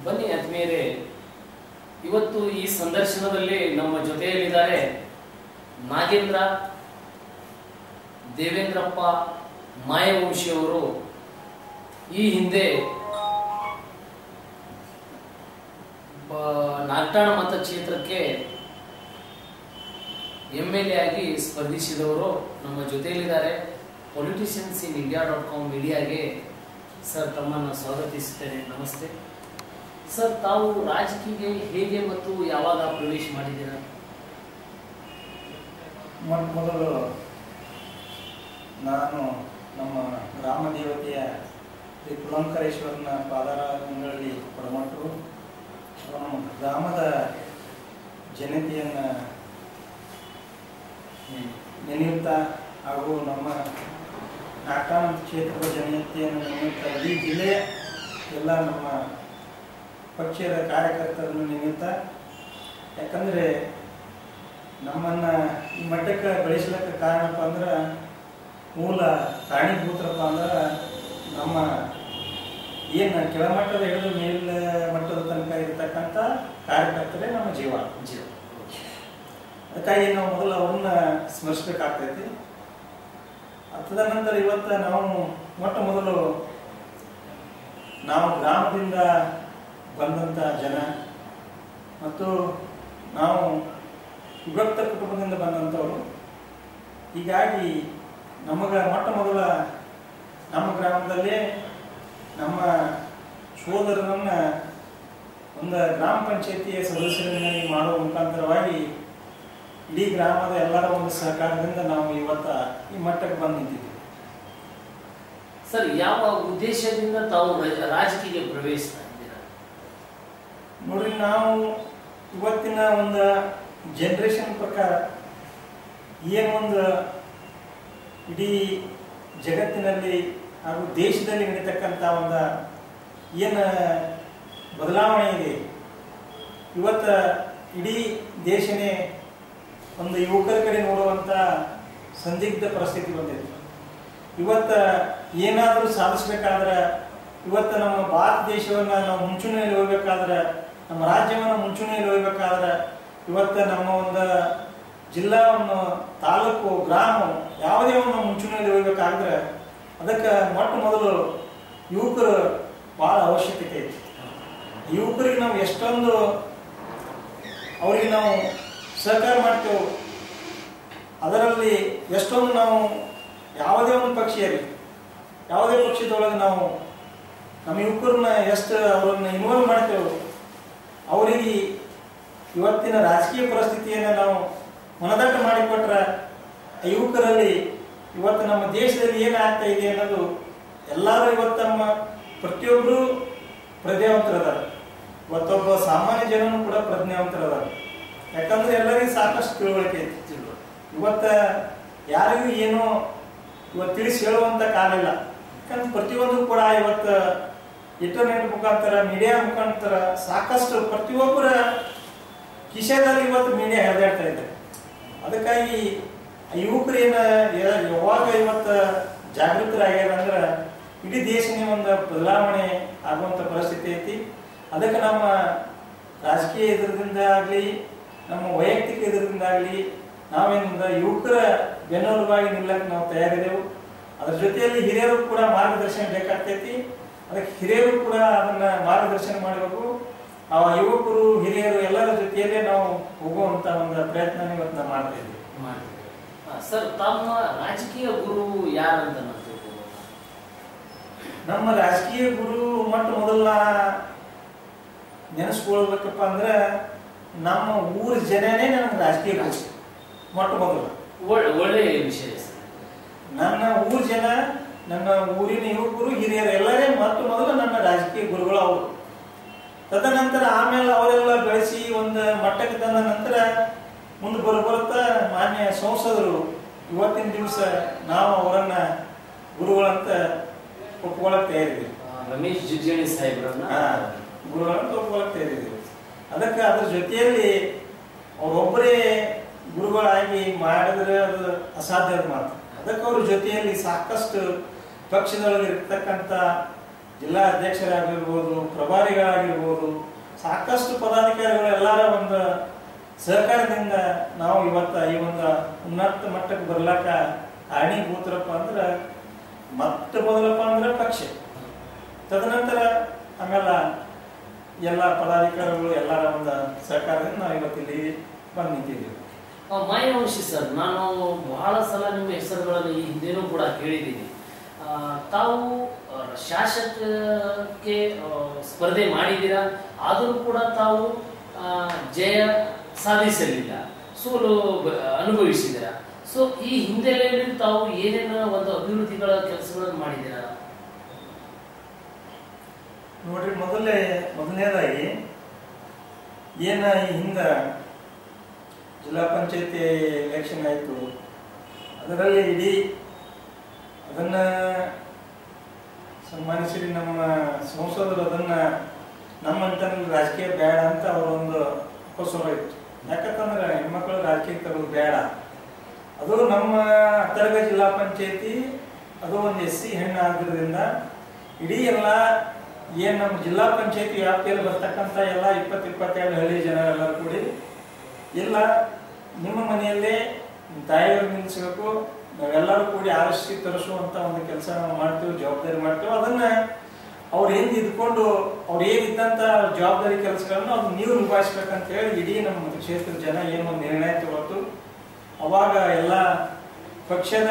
ಬನ್ನಿ ಆತ್ಮೀಯರೇ ಇವತ್ತು ಈ ಸಂದರ್ಶನದಲ್ಲಿ ನಮ್ಮ ಜೊತೆಯಲ್ಲಿದ್ದಾರೆ ನಾಗೇಂದ್ರ ದೇವೇಂದ್ರಪ್ಪ ಮಾಯವಂಶಿ ಅವರು ಈ ಹಿಂದೆ ಬ- ನಾಗಠಾಣ ಮತಕ್ಷೇತ್ರಕ್ಕೆ ಎಮ್ ಎಲ್ ಎ ಆಗಿ ಸ್ಪರ್ಧಿಸಿದವರು ನಮ್ಮ ಜೊತೆಯಲ್ಲಿದ್ದಾರೆ politicians in India dot com ಮೀಡಿಯಾಗೆ ಸರ್ ತಮ್ಮನ್ನು ಸ್ವಾಗತಿಸುತ್ತೇನೆ ನಮಸ್ತೆ ಸರ್ ತಾವು ರಾಜಕೀಯ ಹೇಗೆ ಮತ್ತು ಯಾವಾಗ ಪ್ರವೇಶ ಮಾಡಿದ್ದೀರಾ ಮೊಟ್ಟ ಮೊದಲು ನಾನು ನಮ್ಮ ಗ್ರಾಮ ದೇವತೆಯ ಶ್ರೀ ಕುಲಂಕರೇಶ್ವರನ ಪಾದಾರಗಳಲ್ಲಿ ಕೊಡಮಟ್ಟು ಹಾಗೂ ನಮ್ಮ ಗ್ರಾಮದ ಜನತೆಯನ್ನು ನೆನೆಯುತ್ತಾ ಹಾಗೂ ನಮ್ಮ ನಾಟಾಣ ಕ್ಷೇತ್ರದ ಜನತೆಯನ್ನು ನೆನೆಯುತ್ತಾ ಇಡೀ ಜಿಲ್ಲೆಯ ಎಲ್ಲ ನಮ್ಮ ಪಕ್ಷದ ಕಾರ್ಯಕರ್ತರನ್ನು ನೆನೆಯುತ್ತಾ ಯಾಕಂದರೆ ನಮ್ಮನ್ನ ಈ ಮಟ್ಟಕ್ಕೆ ಬೆಳೆಸ್ಲಿಕ್ಕೆ ಕಾರಣಪ್ಪ ಅಂದ್ರೆ ಮೂಲ ಕಾರಣೀಭೂತರಪ್ಪ ಅಂದ್ರೆ ನಮ್ಮ ಏನು ಕೆಳಮಟ್ಟದ ಹಿಡಿದು ಮೇಲ್ ಮಟ್ಟದ ತನಕ ಇರತಕ್ಕಂಥ ಕಾರ್ಯಕರ್ತರೇ ನಮ್ಮ ಜೀವ ಜೀವ ಅದಕ್ಕಾಗಿ ನಾವು ಮೊದಲು ಅವ್ರನ್ನ ಸ್ಮರಿಸ್ಬೇಕಾಗ್ತೈತಿ ಅದಾದ ನಂತರ ಇವತ್ತು ನಾವು ಮೊಟ್ಟ ಮೊದಲು ನಾವು ಗ್ರಾಮದಿಂದ ಬಂದಂಥ ಜನ ಮತ್ತು ನಾವು ವಿಭಕ್ತ ಕುಟುಂಬದಿಂದ ಬಂದಂಥವರು ಹೀಗಾಗಿ ನಮಗೆ ಮೊಟ್ಟ ಮೊದಲ ನಮ್ಮ ಗ್ರಾಮದಲ್ಲೇ ನಮ್ಮ ಸೋದರರನ್ನ ಒಂದು ಗ್ರಾಮ ಪಂಚಾಯತಿಯ ಸದಸ್ಯರನ್ನಾಗಿ ಮಾಡುವ ಮುಖಾಂತರವಾಗಿ ಇಡೀ ಗ್ರಾಮದ ಎಲ್ಲರ ಒಂದು ಸಹಕಾರದಿಂದ ನಾವು ಇವತ್ತ ಈ ಮಟ್ಟಕ್ಕೆ ಬಂದು ನಿಂತಿದ್ದೀವಿ ಸರ್ ಯಾವ ಉದ್ದೇಶದಿಂದ ತಾವು ರ- ರಾಜಕೀಯ ಪ್ರವೇಶಿಸ್ತಾ ಇದ್ದೀರಾ ನೋಡ್ರಿ ನಾವು ಇವತ್ತಿನ ಒಂದು ಜನ್ರೇಷನ್ ಪ್ರಕಾರ ಏನೊಂದು ಇಡೀ ಜಗತ್ತಿನಲ್ಲಿ ಹಾಗೂ ದೇಶದಲ್ಲಿ ನಡೀತಕ್ಕಂಥ ಒಂದು ಏನು ಬದಲಾವಣೆ ಇದೆ ಇವತ್ತ ಇಡೀ ದೇಶನೇ ಒಂದು ಯುವಕರ ಕಡೆ ನೋಡುವಂಥ ಸಂದಿಗ್ಧ ಪರಿಸ್ಥಿತಿ ಬಂದಿದೆ ಇವತ್ತ ಏನಾದರೂ ಸಾಧಿಸ್ಬೇಕಾದ್ರೆ ಇವತ್ತು ನಮ್ಮ ಭಾರತ ದೇಶವನ್ನ ನಾವು ಮುಂಚೂಣಿಯಲ್ಲಿ ಹೋಗ್ಬೇಕಾದ್ರೆ ನಮ್ಮ ರಾಜ್ಯವನ್ನು ಮುಂಚೂಣಿಯಲ್ಲಿ ಹೋಗ್ಬೇಕಾದ್ರೆ ಇವತ್ತು ನಮ್ಮ ಒಂದು ಜಿಲ್ಲಾವನ್ನು ತಾಲೂಕು ಗ್ರಾಮ ಯಾವುದೇ ಒಂದು ಮುಂಚೂಣಿಯಲ್ಲಿ ಹೋಗ್ಬೇಕಾದ್ರೆ ಅದಕ್ಕೆ ಮೊಟ್ಟ ಮೊದಲು ಯುವಕರು ಬಹಳ ಅವಶ್ಯಕತೆ ಐತಿ ಯುವಕರಿಗೆ ನಾವು ಎಷ್ಟೊಂದು ಅವರಿಗೆ ನಾವು ಸಹಕಾರ ಮಾಡ್ತೇವೆ ಅದರಲ್ಲಿ ಎಷ್ಟೊಂದು ನಾವು ಯಾವುದೇ ಒಂದು ಪಕ್ಷ ಇರಲಿ ಯಾವುದೇ ಪಕ್ಷದೊಳಗೆ ನಾವು ನಮ್ಮ ಯುವಕರನ್ನ ಎಷ್ಟು ಅವರನ್ನ ಇನ್ವಾಲ್ವ್ ಮಾಡ್ತೇವೆ ಅವರಿಗೆ ಇವತ್ತಿನ ರಾಜಕೀಯ ಪರಿಸ್ಥಿತಿಯನ್ನು ನಾವು ಮನದಟ್ಟು ಮಾಡಿಕೊಟ್ರೆ ಆ ಯುವಕರಲ್ಲಿ ಇವತ್ತು ನಮ್ಮ ದೇಶದಲ್ಲಿ ಏನಾಗ್ತಾ ಇದೆ ಅನ್ನೋದು ಎಲ್ಲರೂ ಇವತ್ತು ನಮ್ಮ ಪ್ರತಿಯೊಬ್ಬರು ಪ್ರಜ್ಞಾವಂತರದಾರ ಇವತ್ತೊಬ್ಬ ಸಾಮಾನ್ಯ ಜನನು ಕೂಡ ಪ್ರಜ್ಞಾವಂತರದಾರ ಯಾಕಂದ್ರೆ ಎಲ್ಲರಿಗೂ ಸಾಕಷ್ಟು ತಿಳುವಳಿಕೆ ಐತಿ ಇವತ್ತ ಯಾರಿಗೂ ಏನು ಇವತ್ತು ತಿಳಿಸಿ ಹೇಳುವಂತ ಕಾಲ ಇಲ್ಲ ಯಾಕಂದ್ರೆ ಪ್ರತಿಯೊಂದು ಕೂಡ ಇವತ್ತು ಇಂಟರ್ನೆಟ್ ಮುಖಾಂತರ ಮೀಡಿಯಾ ಮುಖಾಂತರ ಸಾಕಷ್ಟು ಪ್ರತಿಯೊಬ್ಬರ ಕಿಶೆದಲ್ಲಿ ಇವತ್ತು ಮೀಡಿಯಾ ಹೆದಾಡ್ತಾ ಇದೆ ಅದಕ್ಕಾಗಿ ಆ ಯುವಕರು ಏನ ಯ- ಯಾವಾಗ ಇವತ್ತು ಜಾಗೃತರಾಗ್ಯಾರ ಅಂದ್ರೆ ಇಡೀ ದೇಶನೇ ಒಂದು ಬದಲಾವಣೆ ಆಗುವಂತ ಪರಿಸ್ಥಿತಿ ಐತಿ ಅದಕ್ಕೆ ನಮ್ಮ ರಾಜಕೀಯ ಇದರದಿಂದ ಆಗಲಿ ನಮ್ಮ ವೈಯಕ್ತಿಕ ಇದರಿಂದ ಆಗಲಿ ನಾವೇನಿಂದ ಯುವಕರ ಬೆನ್ನೆಲುಬಾಗಿ ನಿಲ್ಲಕ್ಕೆ ನಾವು ತಯಾರಿದೆವು ಅದ್ರ ಜೊತೆಯಲ್ಲಿ ಹಿರಿಯರು ಕೂಡ ಮಾರ್ಗದರ್ಶನ ಬೇಕಾಗ್ತೈತಿ ಅದಕ್ಕೆ ಹಿರಿಯರು ಕೂಡ ಅದನ್ನ ಮಾರ್ಗದರ್ಶನ ಮಾಡಬೇಕು ಆ ಯುವಕರು ಹಿರಿಯರು ಎಲ್ಲರ ಜೊತೆಯಲ್ಲೇ ನಾವು ಹೋಗುವಂತ ಒಂದು ಪ್ರಯತ್ನ ಇವತ್ತು ನಾವು ಮಾಡ್ತಾ ಇದ್ದೀವಿ ಮಾಡ್ತೀರಿ. ಆ, ಸರ್ ತಮ್ಮ ರಾಜಕೀಯ ಗುರು ಯಾರಂತ ನಾನು ತಿಳ್ಕೊಬೋದಾ? ನಮ್ಮ ರಾಜಕೀಯ ಗುರು ಮೊಟ್ಟ ಮೊದಲ ನೆನೆಸ್ಕೊಳ್ಬೇಕಪ್ಪ ಅಂದ್ರೆ ನಮ್ಮ ಊರ ಜನನೇ ನನಗೆ ರಾಜಕೀಯ ಗುರು ಮೊಟ್ಟ ಮೊದಲು ಒಳ್ಳೆ ಒಳ್ಳೆಯ ವಿಷಯ ಸರ್ ನನ್ನ ಊರ ಜನ ನನ್ನ ಊರಿನ ಯುವಕರು ಹಿರಿಯರು ಎಲ್ಲರೇ ಮೊಟ್ಟ ಮೊದಲು ನನ್ನ ರಾಜಕೀಯ ಗುರುಗಳು ಅವರು ತದನಂತರ ಆಮೇಲೆ ಅವರೆಲ್ಲ ಬೆಳೆಸಿ ಒಂದು ಮಟ್ಟಕ್ಕೆ ತಂದ ನಂತರ ಮುಂದೆ ಬರುತ್ತಾ ಮಾನ್ಯ ಸಂಸದರು ಇವತ್ತಿನ ದಿವಸ ನಾವು ಅವರನ್ನ ಗುರುಗಳಂತ ಒಪ್ಕೊಳ್ಳಕ್ ತಯಾರಿದ್ದೀವಿ ಆ, ರಮೇಶ್ ಜಿಗಜಿಣಿ ಸಾಹೇಬ್ರನ್ನ ಹಾ, ಗುರುಗಳಂತ ಒಪ್ಕೊಳ್ಳಕ್ ತಯಾರಿದ್ದೀವಿ ಅದಕ್ಕೆ ಅದ್ರ ಜೊತೆಯಲ್ಲಿ ಅವರೊಬ್ಬರೇ ಗುರುಗಳಾಗಿ ಮಾಡಿದ್ರೆ ಅದು ಅಸಾಧ್ಯದ ಮಾತು ಅದಕ್ಕೆ ಅವ್ರ ಜೊತೆಯಲ್ಲಿ ಸಾಕಷ್ಟು ಪಕ್ಷದೊಳಗೆ ಇರ್ತಕ್ಕಂಥ ಜಿಲ್ಲಾ ಅಧ್ಯಕ್ಷರಾಗಿರ್ಬೋದು ಪ್ರಭಾರಿಗಳಾಗಿರ್ಬೋದು ಸಾಕಷ್ಟು ಪದಾಧಿಕಾರಿಗಳು ಎಲ್ಲರ ಒಂದು ಸಹಕಾರದಿಂದ ನಾವು ಇವತ್ತ ಈ ಒಂದು ಉನ್ನತ ಮಟ್ಟಕ್ಕೆ ಬರ್ಲಾಕ ಕಾರಣೀಭೂತರಪ್ಪ ಅಂದ್ರೆ ಮತ್ತ ಮೊದಲಪ್ಪ ಅಂದ್ರೆ ಪಕ್ಷ ತದನಂತರ ಆಮೇಲೆ ಎಲ್ಲ ಪದಾಧಿಕಾರಿಗಳು ಎಲ್ಲರ ಒಂದು ಸಹಕಾರದಿಂದ ನಾವು ಇವತ್ತಿಲ್ಲಿ ಬಂದು ನಿಂತಿದ್ದೀವಿ ಆ, ಮಾಯಾವಂಶಿ ಸರ್ ನಾನು ಬಹಳ ಸಲ ನಿಮ್ಮ ಹೆಸರುಗಳನ್ನು ಈ ಹಿಂದೆನೂ ಕೂಡ ಕೇಳಿದ್ದೀನಿ ಆ, ತಾವು ಆ, ಶಾಸಕಕ್ಕೆ ಆ, ಸ್ಪರ್ಧೆ ಮಾಡಿದ್ದೀರಾ ಆದರೂ ಕೂಡ ತಾವು ಆ, ಜಯ ಸಾಧಿಸಲಿಲ್ಲ ಸೋಲು ಬ- ಅನುಭವಿಸಿದ್ದೀರಾ ಸೊ ಈ ಹಿನ್ನೆಲೆಯಲ್ಲಿ ತಾವು ಏನೇನು ಒಂದು ಅಭಿವೃದ್ಧಿಗಳ ಕೆಲಸಗಳನ್ನು ಮಾಡಿದ್ದೀರಾ ನೋಡ್ರಿ ಮೊದಲೇ ಮೊದಲನೇದಾಗಿ ಏನ ಈ ಹಿಂದ ಜಿಲ್ಲಾ ಪಂಚಾಯತಿ ಎಲೆಕ್ಷನ್ ಆಯಿತು ಅದರಲ್ಲಿ ಇಡೀ ಅದನ್ನ ಸನ್ಮಾನಿಸಿರಿ ನಮ್ಮ ಸಂಸದರು ಅದನ್ನ ನಮ್ಮಂತ ರಾಜಕೀಯ ಬೇಡ ಅಂತ ಅವರೊಂದು ಕೊಸರ ಇತ್ತು ಯಾಕಂತಂದ್ರೆ ಹೆಣ್ಮಕ್ಳು ರಾಜಕೀಯ ತರೋದು ಬೇಡ ಅದು ನಮ್ಮ ಅಂತರ್ಗ ಜಿಲ್ಲಾ ಪಂಚಾಯತಿ ಅದು ಒಂದು ಎಸ್ ಸಿ ಹೆಣ್ಣು ಆಗಿರೋದ್ರಿಂದ ಇಡೀ ಎಲ್ಲ ಏನ್ ನಮ್ಮ ಜಿಲ್ಲಾ ಪಂಚಾಯತಿ ವ್ಯಾಪ್ತಿಯಲ್ಲಿ ಬರ್ತಕ್ಕಂಥ ಎಲ್ಲ ಇಪ್ಪತ್ತು ಇಪ್ಪತ್ತೆರಡು ಹಳ್ಳಿ ಜನರೆಲ್ಲರೂ ಕೂಡಿ ಇಲ್ಲ ನಿಮ್ಮ ಮನೆಯಲ್ಲೇ ನಿಮ್ಮ ತಾಯಿಯವ್ರು ನಿಲ್ಲಿಸ್ಬೇಕು ನಾವೆಲ್ಲರೂ ಕೂಡಿ ಆರಿಸಿ ತರಿಸುವಂತ ಒಂದು ಕೆಲಸ ನಾವು ಮಾಡ್ತೀವಿ ಜವಾಬ್ದಾರಿ ಮಾಡ್ತೀವಿ ಅದನ್ನ ಅವ್ರು ಹೆಂಗ್ ಇದ್ಕೊಂಡು ಅವ್ರು ಏನಿದ್ದಂತ ಜವಾಬ್ದಾರಿ ಕೆಲಸಗಳನ್ನ ಅದು ನೀವು ನಿಭಾಯಿಸ್ಬೇಕಂತ ಹೇಳಿ ಇಡೀ ನಮ್ಮ ಕ್ಷೇತ್ರದ ಜನ ಏನು ಒಂದು ನಿರ್ಣಯ ತಗೊಳ್ತು ಅವಾಗ ಎಲ್ಲ ಪಕ್ಷದ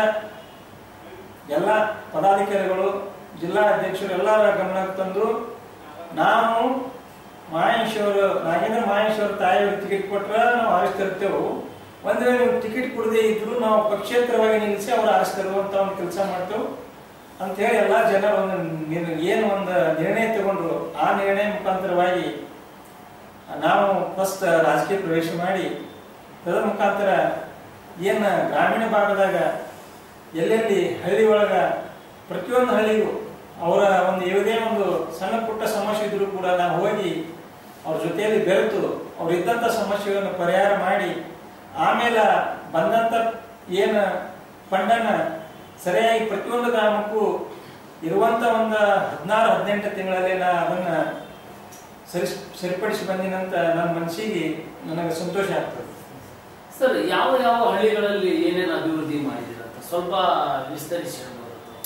ಎಲ್ಲ ಪದಾಧಿಕಾರಿಗಳು ಜಿಲ್ಲಾ ಅಧ್ಯಕ್ಷರು ಎಲ್ಲರ ಗಮನಕ್ಕೆ ತಂದು ನಾವು ಮಹೇಶ್ವರ ನಾಗೇಂದ್ರ ಮಹೇಶ್ವರ ತಾಯಿಯವ್ರಿಗೆ ಟಿಕೆಟ್ ಕೊಟ್ರೆ ನಾವು ಆರಿಸ್ತಿರ್ತೇವೆ ಒಂದ್ ವೇಳೆ ನೀವು ಟಿಕೆಟ್ ಕೊಡದೆ ಇದ್ರು ನಾವು ಪಕ್ಷೇತರವಾಗಿ ನಿಲ್ಲಿಸಿ ಅವ್ರು ಆರಿಸ್ತಿರುವಂತ ಒಂದು ಕೆಲಸ ಮಾಡ್ತೇವೆ ಅಂತ ಹೇಳಿ ಎಲ್ಲಾ ಜನರು ಒಂದು ನಿರ್- ಏನು ಒಂದು ನಿರ್ಣಯ ತಗೊಂಡ್ರು ಆ ನಿರ್ಣಯ ಮುಖಾಂತರವಾಗಿ ನಾವು ಫಸ್ಟ್ ರಾಜಕೀಯ ಪ್ರವೇಶ ಮಾಡಿ ತದ ಮುಖಾಂತರ ಏನ ಗ್ರಾಮೀಣ ಭಾಗದಾಗ ಎಲ್ಲೆಲ್ಲಿ ಹಳ್ಳಿ ಒಳಗ ಪ್ರತಿಯೊಂದು ಹಳ್ಳಿಗೂ ಅವರ ಒಂದು ಯಾವುದೇ ಒಂದು ಸಣ್ಣ ಪುಟ್ಟ ಸಮಸ್ಯೆ ಇದ್ರೂ ಕೂಡ ನಾವು ಹೋಗಿ ಅವ್ರ ಜೊತೆಯಲ್ಲಿ ಬೆರೆತು ಅವ್ರ ಇದ್ದಂತ ಸಮಸ್ಯೆಗಳನ್ನು ಪರಿಹಾರ ಮಾಡಿ ಆಮೇಲೆ ಬಂದಂತ ಏನ ಫಂಡನ್ನ ಸರಿಯಾಗಿ ಪ್ರತಿಯೊಂದು ಗ್ರಾಮಕ್ಕೂ ಇರುವಂತ ಒಂದು ಹದಿನಾರು ಹದಿನೆಂಟು ತಿಂಗಳಲ್ಲಿ ನಾ ಅದನ್ನ ಸರಿ ಸರಿಪಡಿಸಿ ಬಂದಿನಂತ ನನ್ನ ಮನಸ್ಸಿಗೆ ನನಗೆ ಸಂತೋಷ ಆಗ್ತದೆ ಸರ್ ಯಾವ ಯಾವ ಹಳ್ಳಿಗಳಲ್ಲಿ ಏನೇನು ಅಭಿವೃದ್ಧಿ ಮಾಡಿದ್ದೀರಾ ಅಂತ ಸ್ವಲ್ಪ ವಿಸ್ತರಿಸಿ ಹೇಳ್ಬೋದು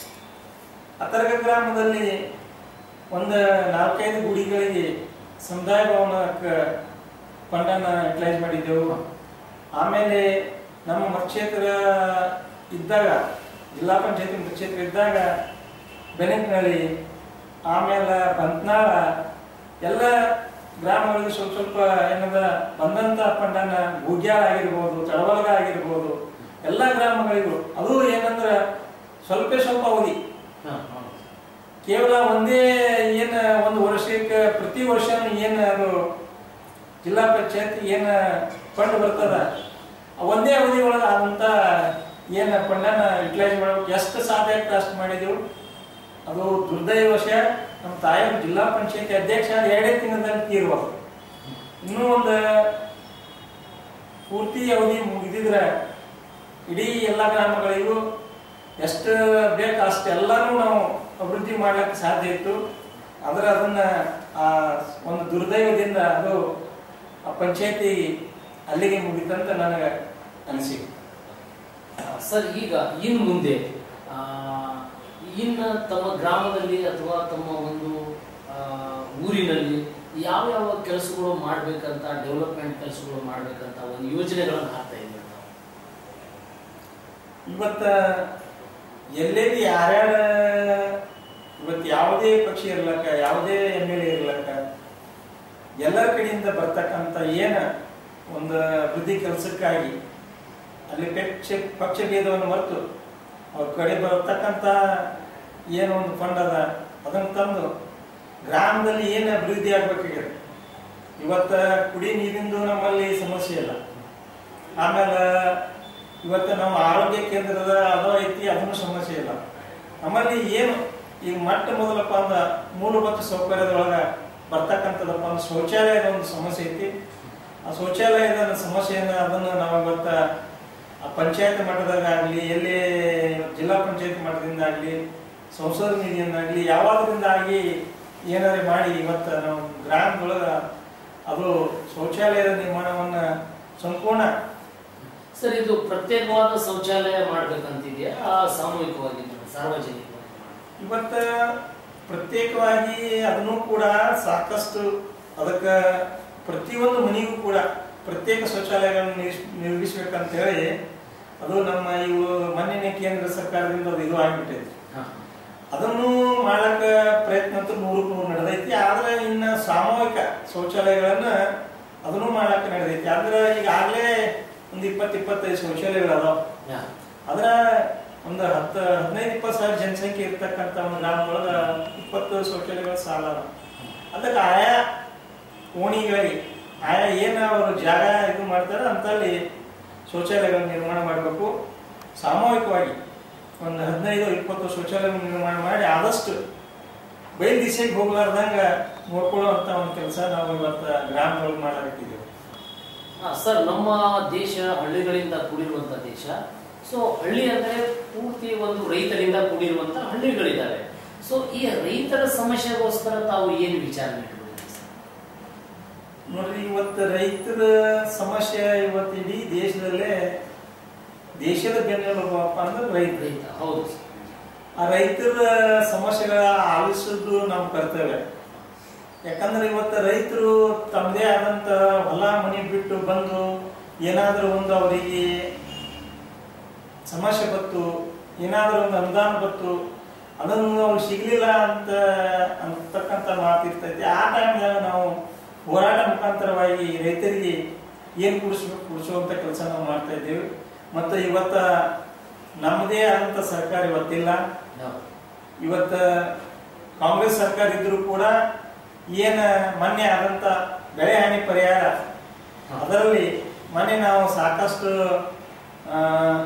ಅತರ್ಗ ಗ್ರಾಮದಲ್ಲಿ ಒಂದು ನಾಲ್ಕೈದು ಗುಡಿಗಳಿಗೆ ಸಮುದಾಯ ಭವನಕ್ಕೆ ಫಂಡನ್ನ ಯುಟಿಲೈಸ್ ಮಾಡಿದ್ದೆವು ಆಮೇಲೆ ನಮ್ಮ ಮತಕ್ಷೇತ್ರ ಇದ್ದಾಗ ಜಿಲ್ಲಾ ಪಂಚಾಯತಿ ಮತಕ್ಷೇತ್ರ ಇದ್ದಾಗ ಬೆನಕನಹಳ್ಳಿ ಆಮೇಲೆ ಬಂತ್ನಾಳ ಎಲ್ಲ ಗ್ರಾಮಗಳಿಗೆ ಸ್ವಲ್ಪ ಸ್ವಲ್ಪ ಏನದ ಬಂದಂತ ಫಂಡನ್ನ ಗೂಗ್ಯಾಳ ಆಗಿರ್ಬೋದು ತಳವಲ್ಗ ಆಗಿರ್ಬೋದು ಎಲ್ಲ ಗ್ರಾಮಗಳಿಗೂ ಅದು ಏನಂದ್ರೆ ಸ್ವಲ್ಪ ಸ್ವಲ್ಪ ಅವಧಿ ಹಾ, ಹಾ. ಕೇವಲ ಒಂದೇ ಏನ ಒಂದು ವರ್ಷಕ್ಕೆ ಪ್ರತಿ ವರ್ಷ ಏನ್ ಅದು ಜಿಲ್ಲಾ ಪಂಚಾಯತ್ ಏನ ಫಂಡ್ ಬರ್ತದ ಆ ಒಂದೇ ಅವಧಿ ಒಳಗ ಆದಂತ ಏನ ಫಂಡನ್ನ ಯುಟಿಲೈಸ್ ಮಾಡ್ಬೇಕು ಎಷ್ಟು ಸಾಧ್ಯ ಆಗ್ತದೆ ಅಷ್ಟು ಮಾಡಿದೆವು ಅದು ದುರ್ದೈವಶ ನಮ್ಮ ತಾಯಿಯವರು ಜಿಲ್ಲಾ ಪಂಚಾಯತಿ ಅಧ್ಯಕ್ಷ ಆದ ಎರಡೇ ತಿಂಗಳಲ್ಲಿ ತೀರ್ಬೋದು ಇನ್ನೂ ಒಂದು ಪೂರ್ತಿ ಅವಧಿ ಮುಗಿದಿದ್ರೆ ಇಡೀ ಎಲ್ಲ ಗ್ರಾಮಗಳಿಗೂ ಎಷ್ಟು ಬೇಕು ಅಷ್ಟು ಎಲ್ಲಾನು ನಾವು ಅಭಿವೃದ್ಧಿ ಮಾಡ್ಲಿಕ್ಕೆ ಸಾಧ್ಯ ಇತ್ತು ಆದ್ರೆ ಅದನ್ನ ಆ ಒಂದು ದುರ್ದೈವದಿಂದ ಅದು ಆ ಪಂಚಾಯತಿ ಅಲ್ಲಿಗೆ ಮುಗಿತಂತ ನನಗೆ ಅನಿಸಿಕೆ ಆ, ಸರ್ ಈಗ ಇನ್ ಮುಂದೆ ಆ, ಇನ್ನ ತಮ್ಮ ಗ್ರಾಮದಲ್ಲಿ ಅಥವಾ ತಮ್ಮ ಒಂದು ಆ, ಊರಿನಲ್ಲಿ ಯಾವ ಯಾವ ಕೆಲಸಗಳು ಮಾಡ್ಬೇಕಂತ ಡೆವಲಪ್ಮೆಂಟ್ ಕೆಲಸಗಳು ಮಾಡ್ಬೇಕಂತ ಒಂದು ಯೋಜನೆಗಳನ್ನು ಹಾಕ್ತಾ ಇದ್ದೀವಿ ನಾವು ಇವತ್ತ ಎಲ್ಲೆಲ್ಲಿ ಯಾರ್ಯಾರ ಇವತ್ತು ಯಾವುದೇ ಪಕ್ಷ ಇರ್ಲಕ್ಕ ಯಾವುದೇ ಎಮ್ ಎಲ್ ಎ ಇರ್ಲಕ್ಕ ಎಲ್ಲರ ಕಡೆಯಿಂದ ಬರ್ತಕ್ಕಂಥ ಏನ ಒಂದು ಅಭಿವೃದ್ಧಿ ಕೆಲಸಕ್ಕಾಗಿ ಅಲ್ಲಿ ಪಕ್ಷ ಪಕ್ಷ ಭೇದವನ್ನು ಮರೆತು ಅವ್ರ ಕಡೆ ಬರ್ತಕ್ಕಂಥ ಏನು ಒಂದು ಫಂಡ್ ಅದ ಅದನ್ನು ತಂದು ಗ್ರಾಮದಲ್ಲಿ ಏನು ಅಭಿವೃದ್ಧಿ ಆಗ್ಬೇಕಾಗಿದೆ ಇವತ್ತ ಕುಡಿ ನೀರಿಂದು ನಮ್ಮಲ್ಲಿ ಸಮಸ್ಯೆ ಇಲ್ಲ ಆಮೇಲೆ ಇವತ್ತು ನಾವು ಆರೋಗ್ಯ ಕೇಂದ್ರದ ಅದೋ ಐತಿ ಅದನ್ನು ಸಮಸ್ಯೆ ಇಲ್ಲ ನಮ್ಮಲ್ಲಿ ಏನು ಈಗ ಮೊಟ್ಟ ಮೊದಲಪ್ಪ ಅಂದ ಮೂಲಭೂತ ಸೌಕರ್ಯದೊಳಗ ಬರ್ತಕ್ಕಂಥದಪ್ಪ ಅಂದ್ರೆ ಶೌಚಾಲಯದ ಒಂದು ಸಮಸ್ಯೆ ಐತಿ ಆ ಶೌಚಾಲಯದ ಸಮಸ್ಯೆಯನ್ನ ಅದನ್ನು ನಾವು ಇವತ್ತ ಆ ಪಂಚಾಯತ್ ಮಟ್ಟದಾಗ ಆಗ್ಲಿ ಎಲ್ಲಿ ಜಿಲ್ಲಾ ಪಂಚಾಯತ್ ಮಟ್ಟದಿಂದ ಆಗ್ಲಿ ಸಂಸದ ನಿಧಿಯನ್ನಾಗಲಿ ಯಾವಾಗದಿಂದಾಗಿ ಏನಾದ್ರು ಮಾಡಿ ಇವತ್ತು ನಾವು ಗ್ರಾಮದೊಳಗ ಅದು ಶೌಚಾಲಯದ ನಿರ್ಮಾಣವನ್ನ ಸಂಪೂರ್ಣ ಸರ್ ಇದು ಪ್ರತ್ಯೇಕವಾದ ಶೌಚಾಲಯ ಮಾಡ್ಬೇಕಂತಿದೆಯಾ ಆ ಸಾಮೂಹಿಕವಾಗಿ ಮಾಡ್- ಸಾರ್ವಜನಿಕವಾಗಿ ಮಾಡ್- ಇವತ್ತ ಪ್ರತ್ಯೇಕವಾಗಿ ಅದನ್ನು ಕೂಡ ಸಾಕಷ್ಟು ಅದಕ್ಕೆ ಪ್ರತಿಯೊಂದು ಮನೆಗೂ ಕೂಡ ಪ್ರತ್ಯೇಕ ಶೌಚಾಲಯಗಳನ್ನು ನಿರ್ಮಿಸ್- ನಿರ್ಮಿಸ್ಬೇಕಂತ ಹೇಳಿ ಅದು ನಮ್ಮ ಇವು ಮೊನ್ನೆ ಕೇಂದ್ರ ಸರ್ಕಾರದಿಂದ ಅದು ಇದು ಆಗಿಬಿಟ್ಟೈತಿ ಹಾ. ಅದನ್ನು ಮಾಡಕ ಪ್ರಯತ್ನ ಅಂತೂ ನೂರಕ್ಕೆ ನೂರು ನಡೆದೈತಿ ಆದ್ರೆ ಇನ್ನ ಸಾಮೂಹಿಕ ಶೌಚಾಲಯಗಳನ್ನ ಅದನ್ನು ಮಾಡಕ ನಡೆದೈತಿ ಆದ್ರೆ ಈಗಾಗಲೇ ಒಂದು ಇಪ್ಪತ್ತು ಇಪ್ಪತ್ತೈದು ಶೌಚಾಲಯಗಳು ಅದಾವ ಹಾ. ಅದ್ರ ಒಂದು ಹತ್ತು ಹದಿನೈದು ಇಪ್ಪತ್ತು ಸಾವಿರ ಜನಸಂಖ್ಯೆ ಇರ್ತಕ್ಕಂಥ ಒಂದು ಗ್ರಾಮದೊಳಗ ಇಪ್ಪತ್ತು ಶೌಚಾಲಯಗಳ ಸಾಲ ಅದಾವ. ಅದಕ್ಕೆ ಆಯಾ ಓಣಿಗಳಿಗೆ ಆಯಾ ಏನು ಅವರು ಜಾಗ ಇದು ಮಾಡ್ತಾರೆ ಅಂತಲ್ಲಿ ಶೌಚಾಲಯಗಳ ನಿರ್ಮಾಣ ಮಾಡಬೇಕು ಸಾಮೂಹಿಕವಾಗಿ ಒಂದು ಹದಿನೈದು ಇಪ್ಪತ್ತು ಶೌಚಾಲಯ ನಿರ್ಮಾಣ ಮಾಡಿ ಆದಷ್ಟು ಬಯಲು ದಿಶೆಗೆ ಹೋಗ್ಲಾರ್ದಂಗ ನೋಡ್ಕೊಳ್ಳುವಂತ ಒಂದು ಕೆಲಸ ನಾವು ಇವತ್ತು ಗ್ರಾಮದೊಳಗೆ ಮಾಡಾಕತ್ತಿದ್ದೇವೆ ಹಾ, ಸರ್ ನಮ್ಮ ದೇಶ ಹಳ್ಳಿಗಳಿಂದ ಕೂಡಿರುವಂತ ದೇಶ ಸೊ ಹಳ್ಳಿ ಅಂದ್ರೆ ಪೂರ್ತಿ ಒಂದು ರೈತರಿಂದ ಕೂಡಿರುವಂತ ಹಳ್ಳಿಗಳಿದ್ದಾವೆ ಸೊ ಈ ರೈತರ ಸಮಸ್ಯೆಗೋಸ್ಕರ ತಾವು ಏನು ವಿಚಾರ ಮಾಡಿಕೊಂಡಿದ್ದೀರಿ ಸರ್? ನೋಡ್ರಿ ಇವತ್ತು ರೈತರ ಸಮಸ್ಯೆ ಇವತ್ತು ಇಡೀ ದೇಶದಲ್ಲೇ ದೇಶದ ಬೆನ್ನೆಲುಬಪ್ಪ ಅಂದ್ರೆ ರೈತ ರೈತ ಹೌದು ಸರ್. ಆ ರೈತರ ಸಮಸ್ಯೆಗಳ ಆಲಿಸೋದು ನಮ್ಮ ಕರ್ತವ್ಯ ಯಾಕಂದ್ರೆ ಇವತ್ತು ರೈತರು ತಮ್ಮದೇ ಆದಂತ ಹೊಲ ಮನೆ ಬಿಟ್ಟು ಬಂದು ಏನಾದರೂ ಒಂದು ಅವರಿಗೆ ಸಮಸ್ಯೆ ಬತ್ತು ಏನಾದರೂ ಒಂದು ಅನುದಾನ ಬತ್ತು ಅದನ್ನು ಅವ್ರು ಸಿಗ್ಲಿಲ್ಲ ಅಂತ ಅಂತಕ್ಕಂಥ ಮಾತಿರ್ತೈತಿ ಆ ಟೈಮ್ದಾಗ ನಾವು ಹೋರಾಟ ಮುಖಾಂತರವಾಗಿ ರೈತರಿಗೆ ಏನು ಕೊಡಿಸ್ಬೇಕು ಕೊಡಿಸುವಂತ ಕೆಲಸ ನಾವು ಮಾಡ್ತಾ ಇದ್ದೇವೆ ಮತ್ತು ಇವತ್ತ ನಮ್ಮದೇ ಆದಂತ ಸರ್ಕಾರ ಇವತ್ತಿಲ್ಲ ಹೌದು. ಇವತ್ತ ಕಾಂಗ್ರೆಸ್ ಸರ್ಕಾರ ಇದ್ರೂ ಕೂಡ ಏನ ಮೊನ್ನೆ ಆದಂತ ಬೆಳೆ ಹಾನಿ ಪರಿಹಾರ ಅದರಲ್ಲಿ ಮೊನ್ನೆ ನಾವು ಸಾಕಷ್ಟು ಆ,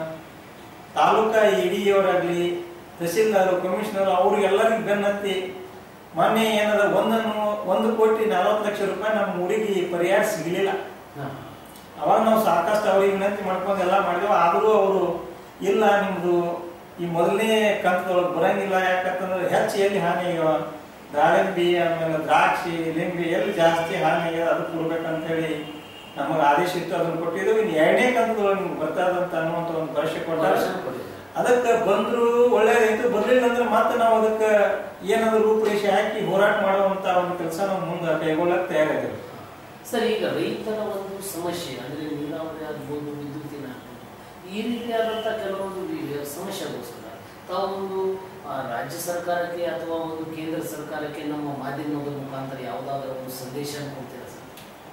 ತಾಲೂಕಾ ಇಡಿಯವರಾಗ್ಲಿ ತಹಸೀಲ್ದಾರ್ ಕಮಿಷನರ್ ಅವ್ರಿಗೆಲ್ಲರಿಗೂ ಬೆನ್ನತ್ತಿ ಮೊನ್ನೆ ಏನದ ಒಂದನ್ನು ಒಂದು ಕೋಟಿ ನಲವತ್ತು ಲಕ್ಷ ರೂಪಾಯಿ ನಮ್ಮ ಊರಿಗೆ ಪರಿಹಾರ ಸಿಗಲಿಲ್ಲ ಹಾ. ಅವಾಗ ನಾವು ಸಾಕಷ್ಟು ಅವ್ರಿಗೆ ವಿನಂತಿ ಮಾಡ್ಕೊಂಡು ಎಲ್ಲ ಮಾಡಿದೆವು ಆದರೂ ಅವರು ಇಲ್ಲ ನಿಮ್ದು ಈ ಮೊದಲನೇ ಕಂತದೊಳಗೆ ಬರಂಗಿಲ್ಲ ಯಾಕಂತಂದ್ರೆ ಹೆಚ್ಚು ಎಲ್ಲಿ ಹಾನಿ ಆಗ್ಯಾವ ದಾಳಿಂಬಿ ಆಮೇಲೆ ದ್ರಾಕ್ಷಿ ಲಿಂಬಿ ಎಲ್ಲಿ ಜಾಸ್ತಿ ಹಾನಿ ಆಗ್ಯದ ಅದು ಕೊಡ್ಬೇಕಂತ ಹೇಳಿ ನಮಗೆ ಆದೇಶ ಇತ್ತು ಅದನ್ನ ಕೊಟ್ಟಿದ್ದೇವೆ ಇನ್ನು ಎರಡನೇ ಕಂತದೊಳಗೆ ನಿಮ್ಗೆ ಬರ್ತದಂತ ಅನ್ನುವಂತ ಒಂದು ಭರವಸೆ ಕೊಟ್ಟಾರೆ ಅವಕಾಶ ಕೊಟ್ಟಿದ್ದಾರೆ. ಅದಕ್ಕೆ ಬಂದ್ರು ಒಳ್ಳೇದಾಯ್ತು ಬರ್ಲಿಲ್ಲ ಅಂದ್ರೆ ಮತ್ತೆ ನಾವು ಅದಕ್ಕೆ ಏನಾದ್ರು ರೂಪರೇಷೆ ಹಾಕಿ ಹೋರಾಟ ಮಾಡುವಂತ ಒಂದು ಕೆಲಸ ನಾವು ಮುಂದೆ ಕೈಗೊಳ್ಳಕ್ ತಯಾರಿದ್ದೇವೆ ಸರ್ ಈಗ ರೈತರ ಒಂದು ಸಮಸ್ಯೆ ಅಂದ್ರೆ ನೀರಾವರಿ ಆಗ್ಬೋದು ವಿದ್ಯುತ್ತಿನ ಆಗ್ಬೋದು ಈ ರೀತಿಯಾದಂಥ ಕೆಲವೊಂದು ವಿ- ಸಮಸ್ಯೆಗೋಸ್ಕರ ತಾವು ಒಂದು ಆ, ರಾಜ್ಯ ಸರ್ಕಾರಕ್ಕೆ ಅಥವಾ ಒಂದು ಕೇಂದ್ರ ಸರ್ಕಾರಕ್ಕೆ ನಮ್ಮ ಮಾಧ್ಯಮದ ಮುಖಾಂತರ ಯಾವುದಾದ್ರೂ ಒಂದು ಸಂದೇಶ ಕೊಡ್ತೀರಾ ಸರ್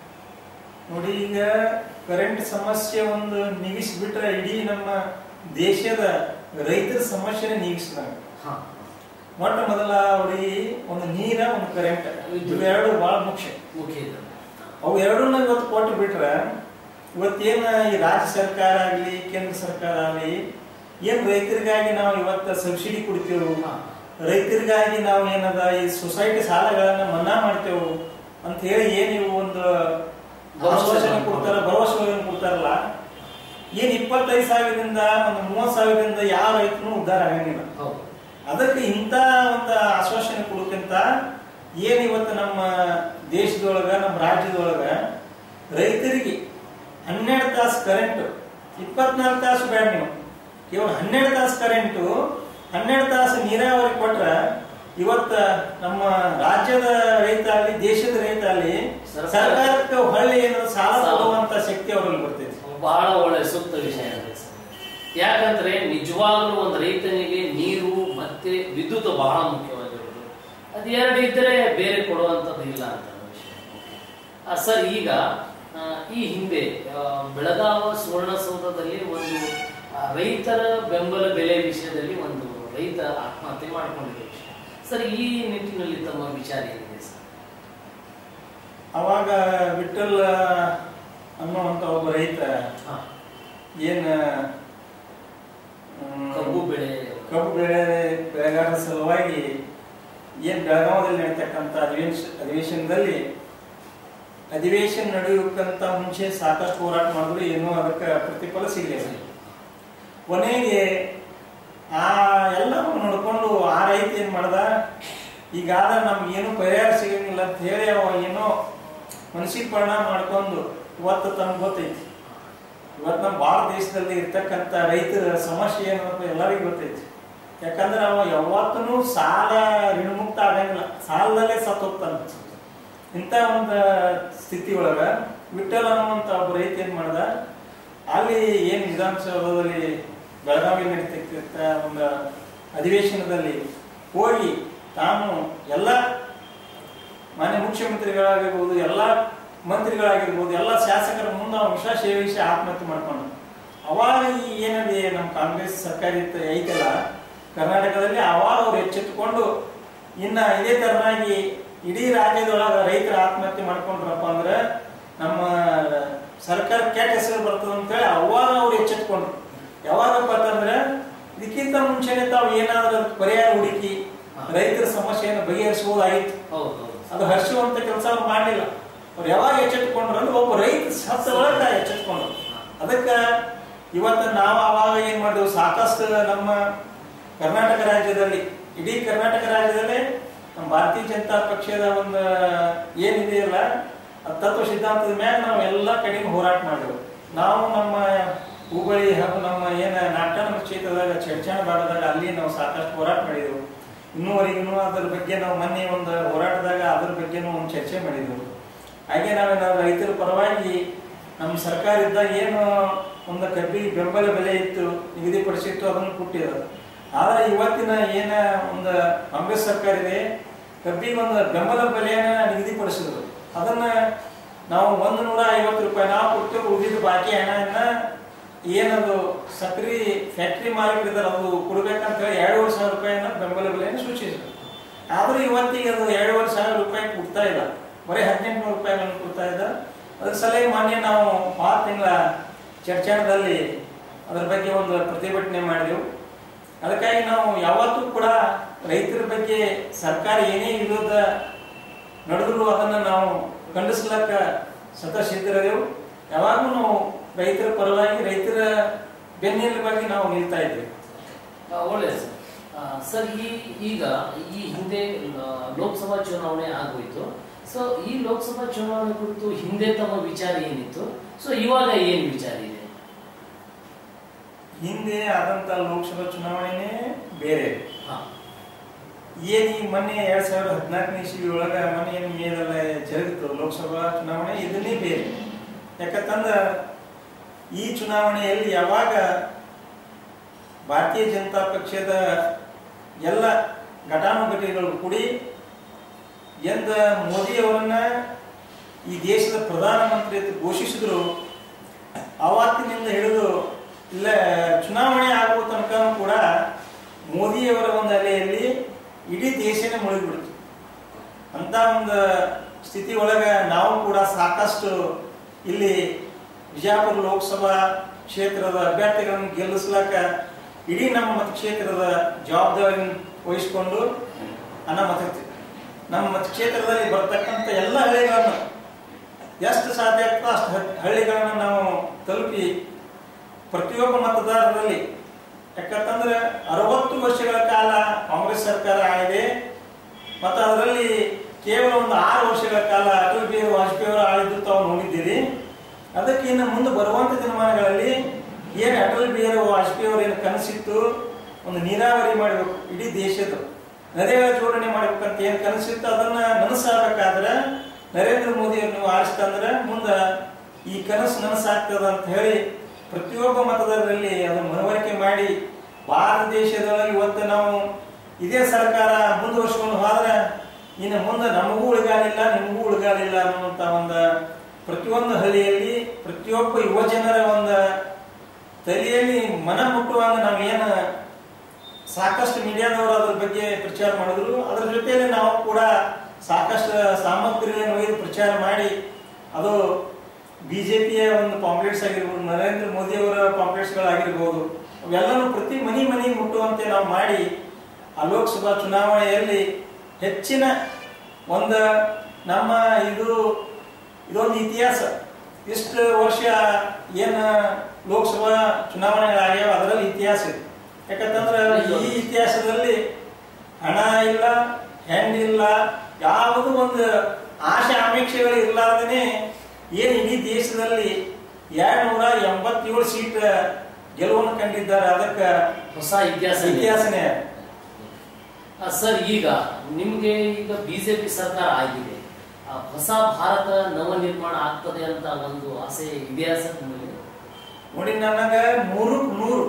ನೋಡಿ ಈಗ ಕರೆಂಟ್ ಸಮಸ್ಯೆ ಒಂದು ನೀಗಿಸ್ಬಿಟ್ರೆ ಇಡೀ ನಮ್ಮ ದೇಶದ ರೈತರ ಸಮಸ್ಯೆನೇ ನೀಗಿಸ್ದಂಗ ಹಾ ಮೊಟ್ಟ ಮೊದಲ ಅವ್ರಿಗೆ ಒಂದು ನೀರ ಒಂದು ಕರೆಂಟ್ ಇವೆರಡು ಬಹಳ ಮುಖ್ಯ ಮುಖ್ಯ ಇದೆ. ಅವು ಎರಡನ್ನ ಇವತ್ತು ಕೊಟ್ಟು ಬಿಟ್ರೆ ಇವತ್ತೇನ ಈ ರಾಜ್ಯ ಸರ್ಕಾರ ಆಗ್ಲಿ ಕೇಂದ್ರ ಸರ್ಕಾರ ಆಗ್ಲಿ ಏನ್ ರೈತರಿಗಾಗಿ ನಾವು ಇವತ್ತ ಸಬ್ಸಿಡಿ ಕೊಡ್ತೇವೆ ಹಾ. ರೈತರಿಗಾಗಿ ನಾವು ಏನದ ಈ ಸೊಸೈಟಿ ಸಾಲಗಳನ್ನ ಮನ್ನಾ ಮಾಡ್ತೇವೆ ಅಂತ ಹೇಳಿ ಏನ್ ಇವು ಒಂದು ಭರವಸೆ ಕೊಡ್ತಾರ ಭರವಸೆಗಳನ್ನು ಕೊಡ್ತಾರಲ್ಲ ಏನ್ ಇಪ್ಪತ್ತೈದು ಸಾವಿರದಿಂದ ಒಂದು ಮೂವತ್ ಸಾವಿರದಿಂದ ಯಾವ ರೈತನು ಉದ್ಧಾರ ಆಗಂಗಿಲ್ಲ ಹೌದು ಅದಕ್ಕೆ ಇಂಥ ಒಂದು ಆಶ್ವಾಸನೆ ಕೊಡೋಕ್ಕಿಂತ ಏನ್ ಇವತ್ತು ನಮ್ಮ ದೇಶದೊಳಗ ನಮ್ಮ ರಾಜ್ಯದೊಳಗ ರೈತರಿಗೆ ಹನ್ನೆರಡು ತಾಸು ಕರೆಂಟ್ ಇಪ್ಪತ್ನಾಲ್ಕು ತಾಸು ಬೇಡ ನೀವು ಕೇವಲ ಹನ್ನೆರಡು ತಾಸು ಕರೆಂಟು ಹನ್ನೆರಡು ತಾಸು ನೀರಾವರಿ ಕೊಟ್ರ ಇವತ್ತ ನಮ್ಮ ರಾಜ್ಯದ ರೈತ ಅಲ್ಲಿ ದೇಶದ ರೈತ ಅಲ್ಲಿ ಸರ್ಕಾರ- ಸರ್ಕಾರಕ್ಕೆ ಹೊಳ್ಳಿ ಏನಾದ್ರು ಸಾಲ ಸಾಲ. ಕೊಡುವಂತ ಶಕ್ತಿ ಅವರಲ್ಲಿ ಬರ್ತೈತಿ ಬಹಳ ಒಳ್ಳೆ ಸೂಕ್ತ ವಿಷಯ ಇದೆ ಸರ್ ಯಾಕಂದ್ರೆ ನಿಜವಾಗ್ಲೂ ಒಂದು ರೈತನಿಗೆ ನೀರು ಮತ್ತೆ ವಿದ್ಯುತ್ ಬಹಳ ಮುಖ್ಯವಾಗಿರೋದು ಅದು ಎರಡು ಇದ್ದರೆ ಬೇರೆ ಕೊಡುವಂಥದ್ದು ಇಲ್ಲ ಅಂತ ಅನ್ನೋ ವಿಷಯ ಆ, ಸರ್ ಈಗ ಆ, ಈ ಹಿಂದೆ ಆ, ಬೆಳಗಾವ ಸುವರ್ಣಸೌಧದಲ್ಲಿ ಒಂದು ಆ, ರೈತರ ಬೆಂಬಲ ಬೆಲೆ ವಿಷಯದಲ್ಲಿ ಒಂದು ರೈತ ಆತ್ಮಹತ್ಯೆ ಮಾಡಿಕೊಂಡಿರೋ ವಿಷಯ ಸರ್ ಈ ನಿಟ್ಟಿನಲ್ಲಿ ತಮ್ಮ ವಿಚಾರ ಏನಿದೆ ಸರ್ ಅವಾಗ ವಿಠಲ್ ಅನ್ನುವಂತ ಒಬ್ಬ ರೈತ ಹಾ. ಏನ್ ಮ್, ಕಬ್ಬು ಬೆಳೆ ಕಬ್ಬು ಬೆಳೆ ಬೆಳೆಗಾರರ ಸಲುವಾಗಿ ಏನ್ ಬೆಳಗಾವದಲ್ಲಿ ನಡೀತಕ್ಕಂಥ ಅಧಿವೇಶ ಅಧಿವೇಶನದಲ್ಲಿ ಅಧಿವೇಶನ ನಡೆಯೋಕ್ಕಂತ ಮುಂಚೆ ಸಾಕಷ್ಟು ಹೋರಾಟ ಮಾಡಿದ್ರು ಏನೂ ಅದಕ್ಕೆ ಪ್ರತಿಫಲ ಸಿಗಲಿಲ್ಲ ಕೊನೆಗೆ ಆ ಎಲ್ಲವನ್ನು ನೋಡ್ಕೊಂಡು ಆ ರೈತ ಏನ್ ಮಾಡ್ದ ಈಗಾದ ನಮ್ಗೆ ಏನು ಪರಿಹಾರ ಸಿಗಂಗಿಲ್ಲ ಅಂತ ಹೇಳಿ ಅವ ಏನೋ ಮನಸ್ಸಿಗೆ ಪರಿಣಾಮ ಮಾಡ್ಕೊಂಡು ಇವತ್ತು ತಮ್ಗೆ ಗೊತ್ತೈತಿ ಇವತ್ತು ನಮ್ಮ ಭಾರತ ದೇಶದಲ್ಲಿ ಇರ್ತಕ್ಕಂಥ ರೈತರ ಸಮಸ್ಯೆ ಏನು ಅಂತ ಎಲ್ಲರಿಗೂ ಗೊತ್ತೈತಿ ಯಾಕಂದ್ರೆ ಅವ ಯಾವತ್ತೂ ಸಾಲ ಋಣಮುಕ್ತ ಆಗಂಗಿಲ್ಲ ಸಾಲದಲ್ಲೇ ಸತ್ತು ಹೋಗ್ತಾನೆ ಇಂಥ ಒಂದು ಸ್ಥಿತಿ ಒಳಗ ವಿಠಲ್ ಅನ್ನುವಂಥ ಒಬ್ಬ ರೈತ ಏನ್ ಮಾಡ್ದ ಅಲ್ಲಿ ಏನ್ ವಿಧಾನಸೌಧದಲ್ಲಿ ಬೆಳಗಾವಿ ನಡೀತಕ್ಕಂಥ ಒಂದು ಅಧಿವೇಶನದಲ್ಲಿ ಹೋಗಿ ತಾನು ಎಲ್ಲ ಮಾನ್ಯ ಮುಖ್ಯಮಂತ್ರಿಗಳಾಗಿರ್ಬೋದು ಎಲ್ಲ ಮಂತ್ರಿಗಳಾಗಿರ್ಬೋದು ಎಲ್ಲ ಶಾಸಕರ ಮುಂದೆ ಅವನು ವಿಷ ಸೇವಿಸಿ ಆತ್ಮಹತ್ಯೆ ಮಾಡ್ಕೊಂಡು ಅವಾಗ ಈ ಏನಿದೆ ನಮ್ಮ ಕಾಂಗ್ರೆಸ್ ಸರ್ಕಾರ ಇತ್ತು ಐತಲ್ಲ ಕರ್ನಾಟಕದಲ್ಲಿ ಅವಾಗ ಅವ್ರು ಎಚ್ಚೆತ್ತುಕೊಂಡು ಇನ್ನ ಇದೇ ತರನಾಗಿ ಇಡೀ ರಾಜ್ಯದೊಳಗ ರೈತರ ಆತ್ಮಹತ್ಯೆ ಮಾಡ್ಕೊಂಡ್ರಪ್ಪ ಅಂದ್ರೆ ನಮ್ಮ ಸರ್ಕಾರ ಕೆಟ್ಟ ಹೆಸರು ಬರ್ತದೆ ಅಂತೇಳಿ ಅವಾಗ ಅವ್ರು ಎಚ್ಚೆತ್ಕೊಂಡ್ರು ಯಾವಾಗಪ್ಪ ಅಂತಂದ್ರೆ ಇದಕ್ಕಿಂತ ಮುಂಚೆನೆ ತಾವು ಏನಾದ್ರೂ ಅದಕ್ಕೆ ಪರಿಹಾರ ಹುಡುಕಿ ರೈತರ ಸಮಸ್ಯೆಯನ್ನು ಬಗೆಹರಿಸಬಹುದಾಗಿತ್ತು ಹೌದು ಹೌದು ಅದು ಹರ್ಷುವಂತ ಕೆಲಸ ಅವ್ರು ಮಾಡಲಿಲ್ಲ ಅವ್ರು ಯಾವಾಗ ಎಚ್ಚೆತ್ಕೊಂಡ್ರು ಅಂದ್ರೆ ಒಬ್ಬ ರೈತ ಸತ್ತ ಒಳಗ ಎಚ್ಚೆತ್ಕೊಂಡ್ರು ಅದಕ್ಕ ಇವತ್ತು ನಾವು ಅವಾಗ ಏನ್ ಮಾಡಿದ್ವಿ ಸಾಕಷ್ಟು ನಮ್ಮ ಕರ್ನಾಟಕ ರಾಜ್ಯದಲ್ಲಿ ಇಡೀ ಕರ್ನಾಟಕ ರಾಜ್ಯದಲ್ಲೇ ನಮ್ಮ ಭಾರತೀಯ ಜನತಾ ಪಕ್ಷದ ಒಂದು ಏನಿದೆಯಲ್ಲ ಆ ತತ್ವ ಸಿದ್ಧಾಂತದ ಮ್ಯಾಗ ನಾವು ಎಲ್ಲ ಕಡೆಗೂ ಹೋರಾಟ ಮಾಡಿದ್ವಿ ನಾವು ನಮ್ಮ ಹುಬ್ಬಳ್ಳಿ ಹಾಗೂ ನಮ್ಮ ಏನ ನಾಟಕ ಕ್ಷೇತ್ರದಾಗ ಚಡ್ಚಾಣ ಭಾಗದಾಗ ಅಲ್ಲಿ ನಾವು ಸಾಕಷ್ಟು ಹೋರಾಟ ಮಾಡಿದೆವು ಇನ್ನೂವರೆಗೂ ಅದ್ರ ಬಗ್ಗೆ ನಾವು ಮೊನ್ನೆ ಒಂದು ಹೋರಾಟದಾಗ ಅದ್ರ ಬಗ್ಗೆನೂ ಒಂದು ಚರ್ಚೆ ಮಾಡಿದೆವು ಹಾಗೆ ನಾವು ನಾವು ರೈತರ ಪರವಾಗಿ ನಮ್ಮ ಸರ್ಕಾರ ಇದ್ದಾಗ ಏನು ಒಂದು ಕಬ್ಬಿಗೆ ಬೆಂಬಲ ಬೆಲೆ ಇತ್ತು ನಿಗದಿಪಡಿಸಿತ್ತು ಅದನ್ನು ಕೊಟ್ಟಿರೋದು ಆದ್ರೆ ಇವತ್ತಿನ ಏನ ಒಂದು ಕಾಂಗ್ರೆಸ್ ಸರ್ಕಾರ ಇದೆ ಕಬ್ಬಿಗೆ ಒಂದು ಬೆಂಬಲ ಬೆಲೆಯನ್ನ ನಿಗದಿಪಡಿಸಿದ್ರು ಅದನ್ನ ನಾವು ಒಂದು ನೂರ ಐವತ್ತು ರೂಪಾಯಿ ನಾವು ಕೊಟ್ಟು ಉಳಿದ ಬಾಕಿ ಹಣವನ್ನ ಏನದು ಸಕ್ರಿ ಫ್ಯಾಕ್ಟ್ರಿ ಮಾಲೀಕರಿದ್ದಾರೆ ಅದು ಕೊಡ್ಬೇಕಂತ ಹೇಳಿ ಎರಡೂವರೆ ಸಾವಿರ ರೂಪಾಯಿನ ಬೆಂಬಲ ಬೆಲೆಯನ್ನು ಸೂಚಿಸಿದ್ರು ಆದ್ರೆ ಇವತ್ತಿಗೆ ಅದು ಎರಡೂವರೆ ಸಾವಿರ ರೂಪಾಯಿ ಕೊಡ್ತಾ ಇಲ್ಲ ಬರೀ ಹದಿನೆಂಟುನೂರು ರೂಪಾಯಿಗಳನ್ನು ಕೊಡ್ತಾ ಇದ್ದ ಅದ್ರ ಸಲಹೆ ಮಾನ್ಯ ನಾವು ಆ ತಿಂಗಳ ಚರ್ಚಾಣದಲ್ಲಿ ಅದ್ರ ಬಗ್ಗೆ ಒಂದು ಪ್ರತಿಭಟನೆ ಮಾಡಿದೆವು ಅದಕ್ಕಾಗಿ ನಾವು ಯಾವತ್ತೂ ಕೂಡ ರೈತರ ಬಗ್ಗೆ ಸರ್ಕಾರ ಏನೇ ವಿರೋಧ ನಡೆದ್ರು ಅದನ್ನ ನಾವು ಖಂಡಿಸ್ಲಕ್ಕ ಸತ ಸಿದ್ಧರಿದೆವು ಯಾವಾಗೂ ನಾವು ರೈತರ ಪರವಾಗಿ ರೈತರ ಬೆನ್ನೆಲುಬಾಗಿ ನಾವು ನಿಲ್ತಾ ಇದ್ದೇವೆ ಆ, ಒಳ್ಳೆಯದು ಸರ್ ಆ, ಸರ್ ಈ ಈಗ ಈ ಹಿಂದೆ ಆ, ಲೋಕಸಭಾ ಚುನಾವಣೆ ಆಗೋಯ್ತು ಸೊ ಈ ಲೋಕಸಭಾ ಚುನಾವಣೆ ಕುರಿತು ಹಿಂದೆ ತಮ್ಮ ವಿಚಾರ ಏನಿತ್ತು ಸೊ ಇವಾಗ ಏನ್ ವಿಚಾರ ಇದೆ ಹಿಂದೆ ಆದಂತ ಲೋಕಸಭಾ ಚುನಾವಣೆನೇ ಬೇರೆ ಹಾ ಏನ್ ಈ ಮೊನ್ನೆ ಎರಡ್ ಸಾವಿರದ ಹದಿನಾಲ್ಕನೇ ಇಸ್ವಿ ಒಳಗ ಮೊನ್ನೆ ಏನ್ ಮೇಲೆಲ್ಲ ಜರುಗಿತು ಲೋಕಸಭಾ ಚುನಾವಣೆ ಇದನ್ನೇ ಬೇರೆ ಯಾಕಂತಂದ್ರ ಈ ಚುನಾವಣೆಯಲ್ಲಿ ಯಾವಾಗ ಭಾರತೀಯ ಜನತಾ ಪಕ್ಷದ ಎಲ್ಲ ಘಟಾನುಘಟಿಗಳು ಕೂಡಿ ಎಂದ ಮೋದಿ ಅವರನ್ನ ಈ ದೇಶದ ಪ್ರಧಾನಮಂತ್ರಿ ಅಂತ ಘೋಷಿಸಿದ್ರು ಆವತ್ತಿನಿಂದ ಹಿಡಿದು ಇಲ್ಲ ಚುನಾವಣೆ ಆಗುವ ತನಕ ಕೂಡ ಮೋದಿಯವರ ಒಂದು ಅಲೆಯಲ್ಲಿ ಇಡೀ ದೇಶನೇ ಮುಳುಗಿಬಿಡ್ತು ಅಂತ ಒಂದು ಸ್ಥಿತಿ ಒಳಗ ನಾವು ಕೂಡ ಸಾಕಷ್ಟು ಇಲ್ಲಿ ಬಿಜಾಪುರ ಲೋಕಸಭಾ ಕ್ಷೇತ್ರದ ಅಭ್ಯರ್ಥಿಗಳನ್ನು ಗೆಲ್ಲಿಸ್ಲಾಕ ಇಡೀ ನಮ್ಮ ಮತಕ್ಷೇತ್ರದ ಜವಾಬ್ದಾರಿ ವಹಿಸಿಕೊಂಡು ಅನ್ನ ಮತ ನಮ್ಮ ಮತಕ್ಷೇತ್ರದಲ್ಲಿ ಬರ್ತಕ್ಕಂಥ ಎಲ್ಲ ಹಳ್ಳಿಗಳನ್ನು ಎಷ್ಟು ಸಾಧ್ಯ ಆಗ್ತದೋ ಅಷ್ಟು ಹ- ಹಳ್ಳಿಗಳನ್ನು ನಾವು ತಲುಪಿ ಪ್ರತಿಯೊಬ್ಬ ಮತದಾರರಲ್ಲಿ ಯಾಕಂತಂದ್ರೆ ಅರವತ್ತು ವರ್ಷಗಳ ಕಾಲ ಕಾಂಗ್ರೆಸ್ ಸರ್ಕಾರ ಆಗಿದೆ ಮತ್ತು ಅದರಲ್ಲಿ ಕೇವಲ ಒಂದು ಆರು ವರ್ಷಗಳ ಕಾಲ ಅಟಲ್ ಬಿಹಾರಿ ವಾಜಪೇಯಿ ಅವರು ಆಳಿದ್ದು ತಾವು ನೋಡಿದ್ದೀರಿ ಅದಕ್ಕೆ ಇನ್ನು ಮುಂದೆ ಬರುವಂತ ದಿನಮಾನಗಳಲ್ಲಿ ಏನು ಅಟಲ್ ಬಿಹಾರಿ ವಾಜಪೇಯಿ ಅವರು ಏನು ಕನಸಿತ್ತು ಒಂದು ನೀರಾವರಿ ಮಾಡಬೇಕು ಇಡೀ ದೇಶದ ನದಿಗಳ ಜೋಡಣೆ ಮಾಡ್ಬೇಕಂತ ಏನು ಕನಸಿತ್ತು ಅದನ್ನ ನನಸಾಗಬೇಕಾದ್ರೆ ನರೇಂದ್ರ ಮೋದಿ ಅವ್ರನ್ನು ಆರಿಸ್ತಂದ್ರೆ ಮುಂದೆ ಈ ಕನಸು ನನಸಾಗ್ತದ ಅಂತ ಹೇಳಿ ಪ್ರತಿಯೊಬ್ಬ ಮತದಾರರಲ್ಲಿ ಅದನ್ನು ಮನವರಿಕೆ ಮಾಡಿ ಭಾರತ ದೇಶದೊಳಗೆ ಇವತ್ತು ನಾವು ಇದೇ ಸರ್ಕಾರ ಮುಂದುವರ್ಸ್ಕೊಂಡು ಹೋದ್ರೆ ಇನ್ನು ಮುಂದೆ ನಮಗೂ ಉಳಿಗಾಲಿಲ್ಲ ನಿಮಗೂ ಉಳಿಗಾಲಿಲ್ಲ ಅನ್ನುವಂತ ಒಂದು ಪ್ರತಿಯೊಂದು ಹಳ್ಳಿಯಲ್ಲಿ ಪ್ರತಿಯೊಬ್ಬ ಯುವ ಜನರ ಒಂದು ತಲೆಯಲ್ಲಿ ಮನ ಮುಟ್ಟುವಾಗ ನಾವೇನು ಸಾಕಷ್ಟು ಮೀಡಿಯಾದವರು ಅದ್ರ ಬಗ್ಗೆ ಪ್ರಚಾರ ಮಾಡಿದ್ರು ಅದ್ರ ಜೊತೆಯಲ್ಲಿ ನಾವು ಕೂಡ ಸಾಕಷ್ಟು ಸಾಮಗ್ರಿಗಳನ್ನು ಒಯ್ದು ಪ್ರಚಾರ ಮಾಡಿ ಅದು ಬಿಜೆಪಿಯ ಒಂದು ಪಾಂಪ್ಲೆಟ್ಸ್ ಆಗಿರ್ಬೋದು ನರೇಂದ್ರ ಮೋದಿ ಅವರ ಪಾಂಪ್ಲೆಟ್ಸ್ಗಳಾಗಿರ್ಬೋದು ಅವೆಲ್ಲನೂ ಪ್ರತಿ ಮನಿ ಮನಿ ಮುಟ್ಟುವಂತೆ ನಾವು ಮಾಡಿ ಆ ಲೋಕಸಭಾ ಚುನಾವಣೆಯಲ್ಲಿ ಹೆಚ್ಚಿನ ಒಂದು ನಮ್ಮ ಇದು ಇದೊಂದು ಇತಿಹಾಸ ಇಷ್ಟು ವರ್ಷ ಏನು ಲೋಕಸಭಾ ಚುನಾವಣೆಗಳಾಗ್ಯಾವ ಅದರಲ್ಲಿ ಇತಿಹಾಸ ಇದೆ ಯಾಕಂತಂದ್ರೆ ಈ ಇತಿಹಾಸದಲ್ಲಿ ಹಣ ಇಲ್ಲ ಹೆಣ್ಣಿಲ್ಲ ಯಾವುದೂ ಒಂದು ಆಶೆ ಆಪೇಕ್ಷೆಗಳು ಇರ್ಲಾರ್ದೇನೆ ಏನು ಇಡೀ ದೇಶದಲ್ಲಿ ಎರಡ್ ನೂರ ಎಂಬತ್ತೇಳು ಸೀಟ್ ಗೆಲುವನ್ನು ಕಂಡಿದ್ದಾರೆ ಅದಕ್ಕೆ ಹೊಸ ಇತಿಹಾಸ ಇತಿಹಾಸನೇ ಆ, ಸರ್ ಈಗ ನಿಮ್ಗೆ ಈಗ ಬಿಜೆಪಿ ಸರ್ಕಾರ ಆಗಿದೆ ಆ, ಹೊಸ ಭಾರತ ನವ ನಿರ್ಮಾಣ ಆಗ್ತದೆ ಅಂತ ಒಂದು ಆಸೆ ಇದೆಯಾ ಸರ್ ನಿಮಗೆ ನೋಡಿ ನನಗ ನೂರಕ್ಕೆ ನೂರು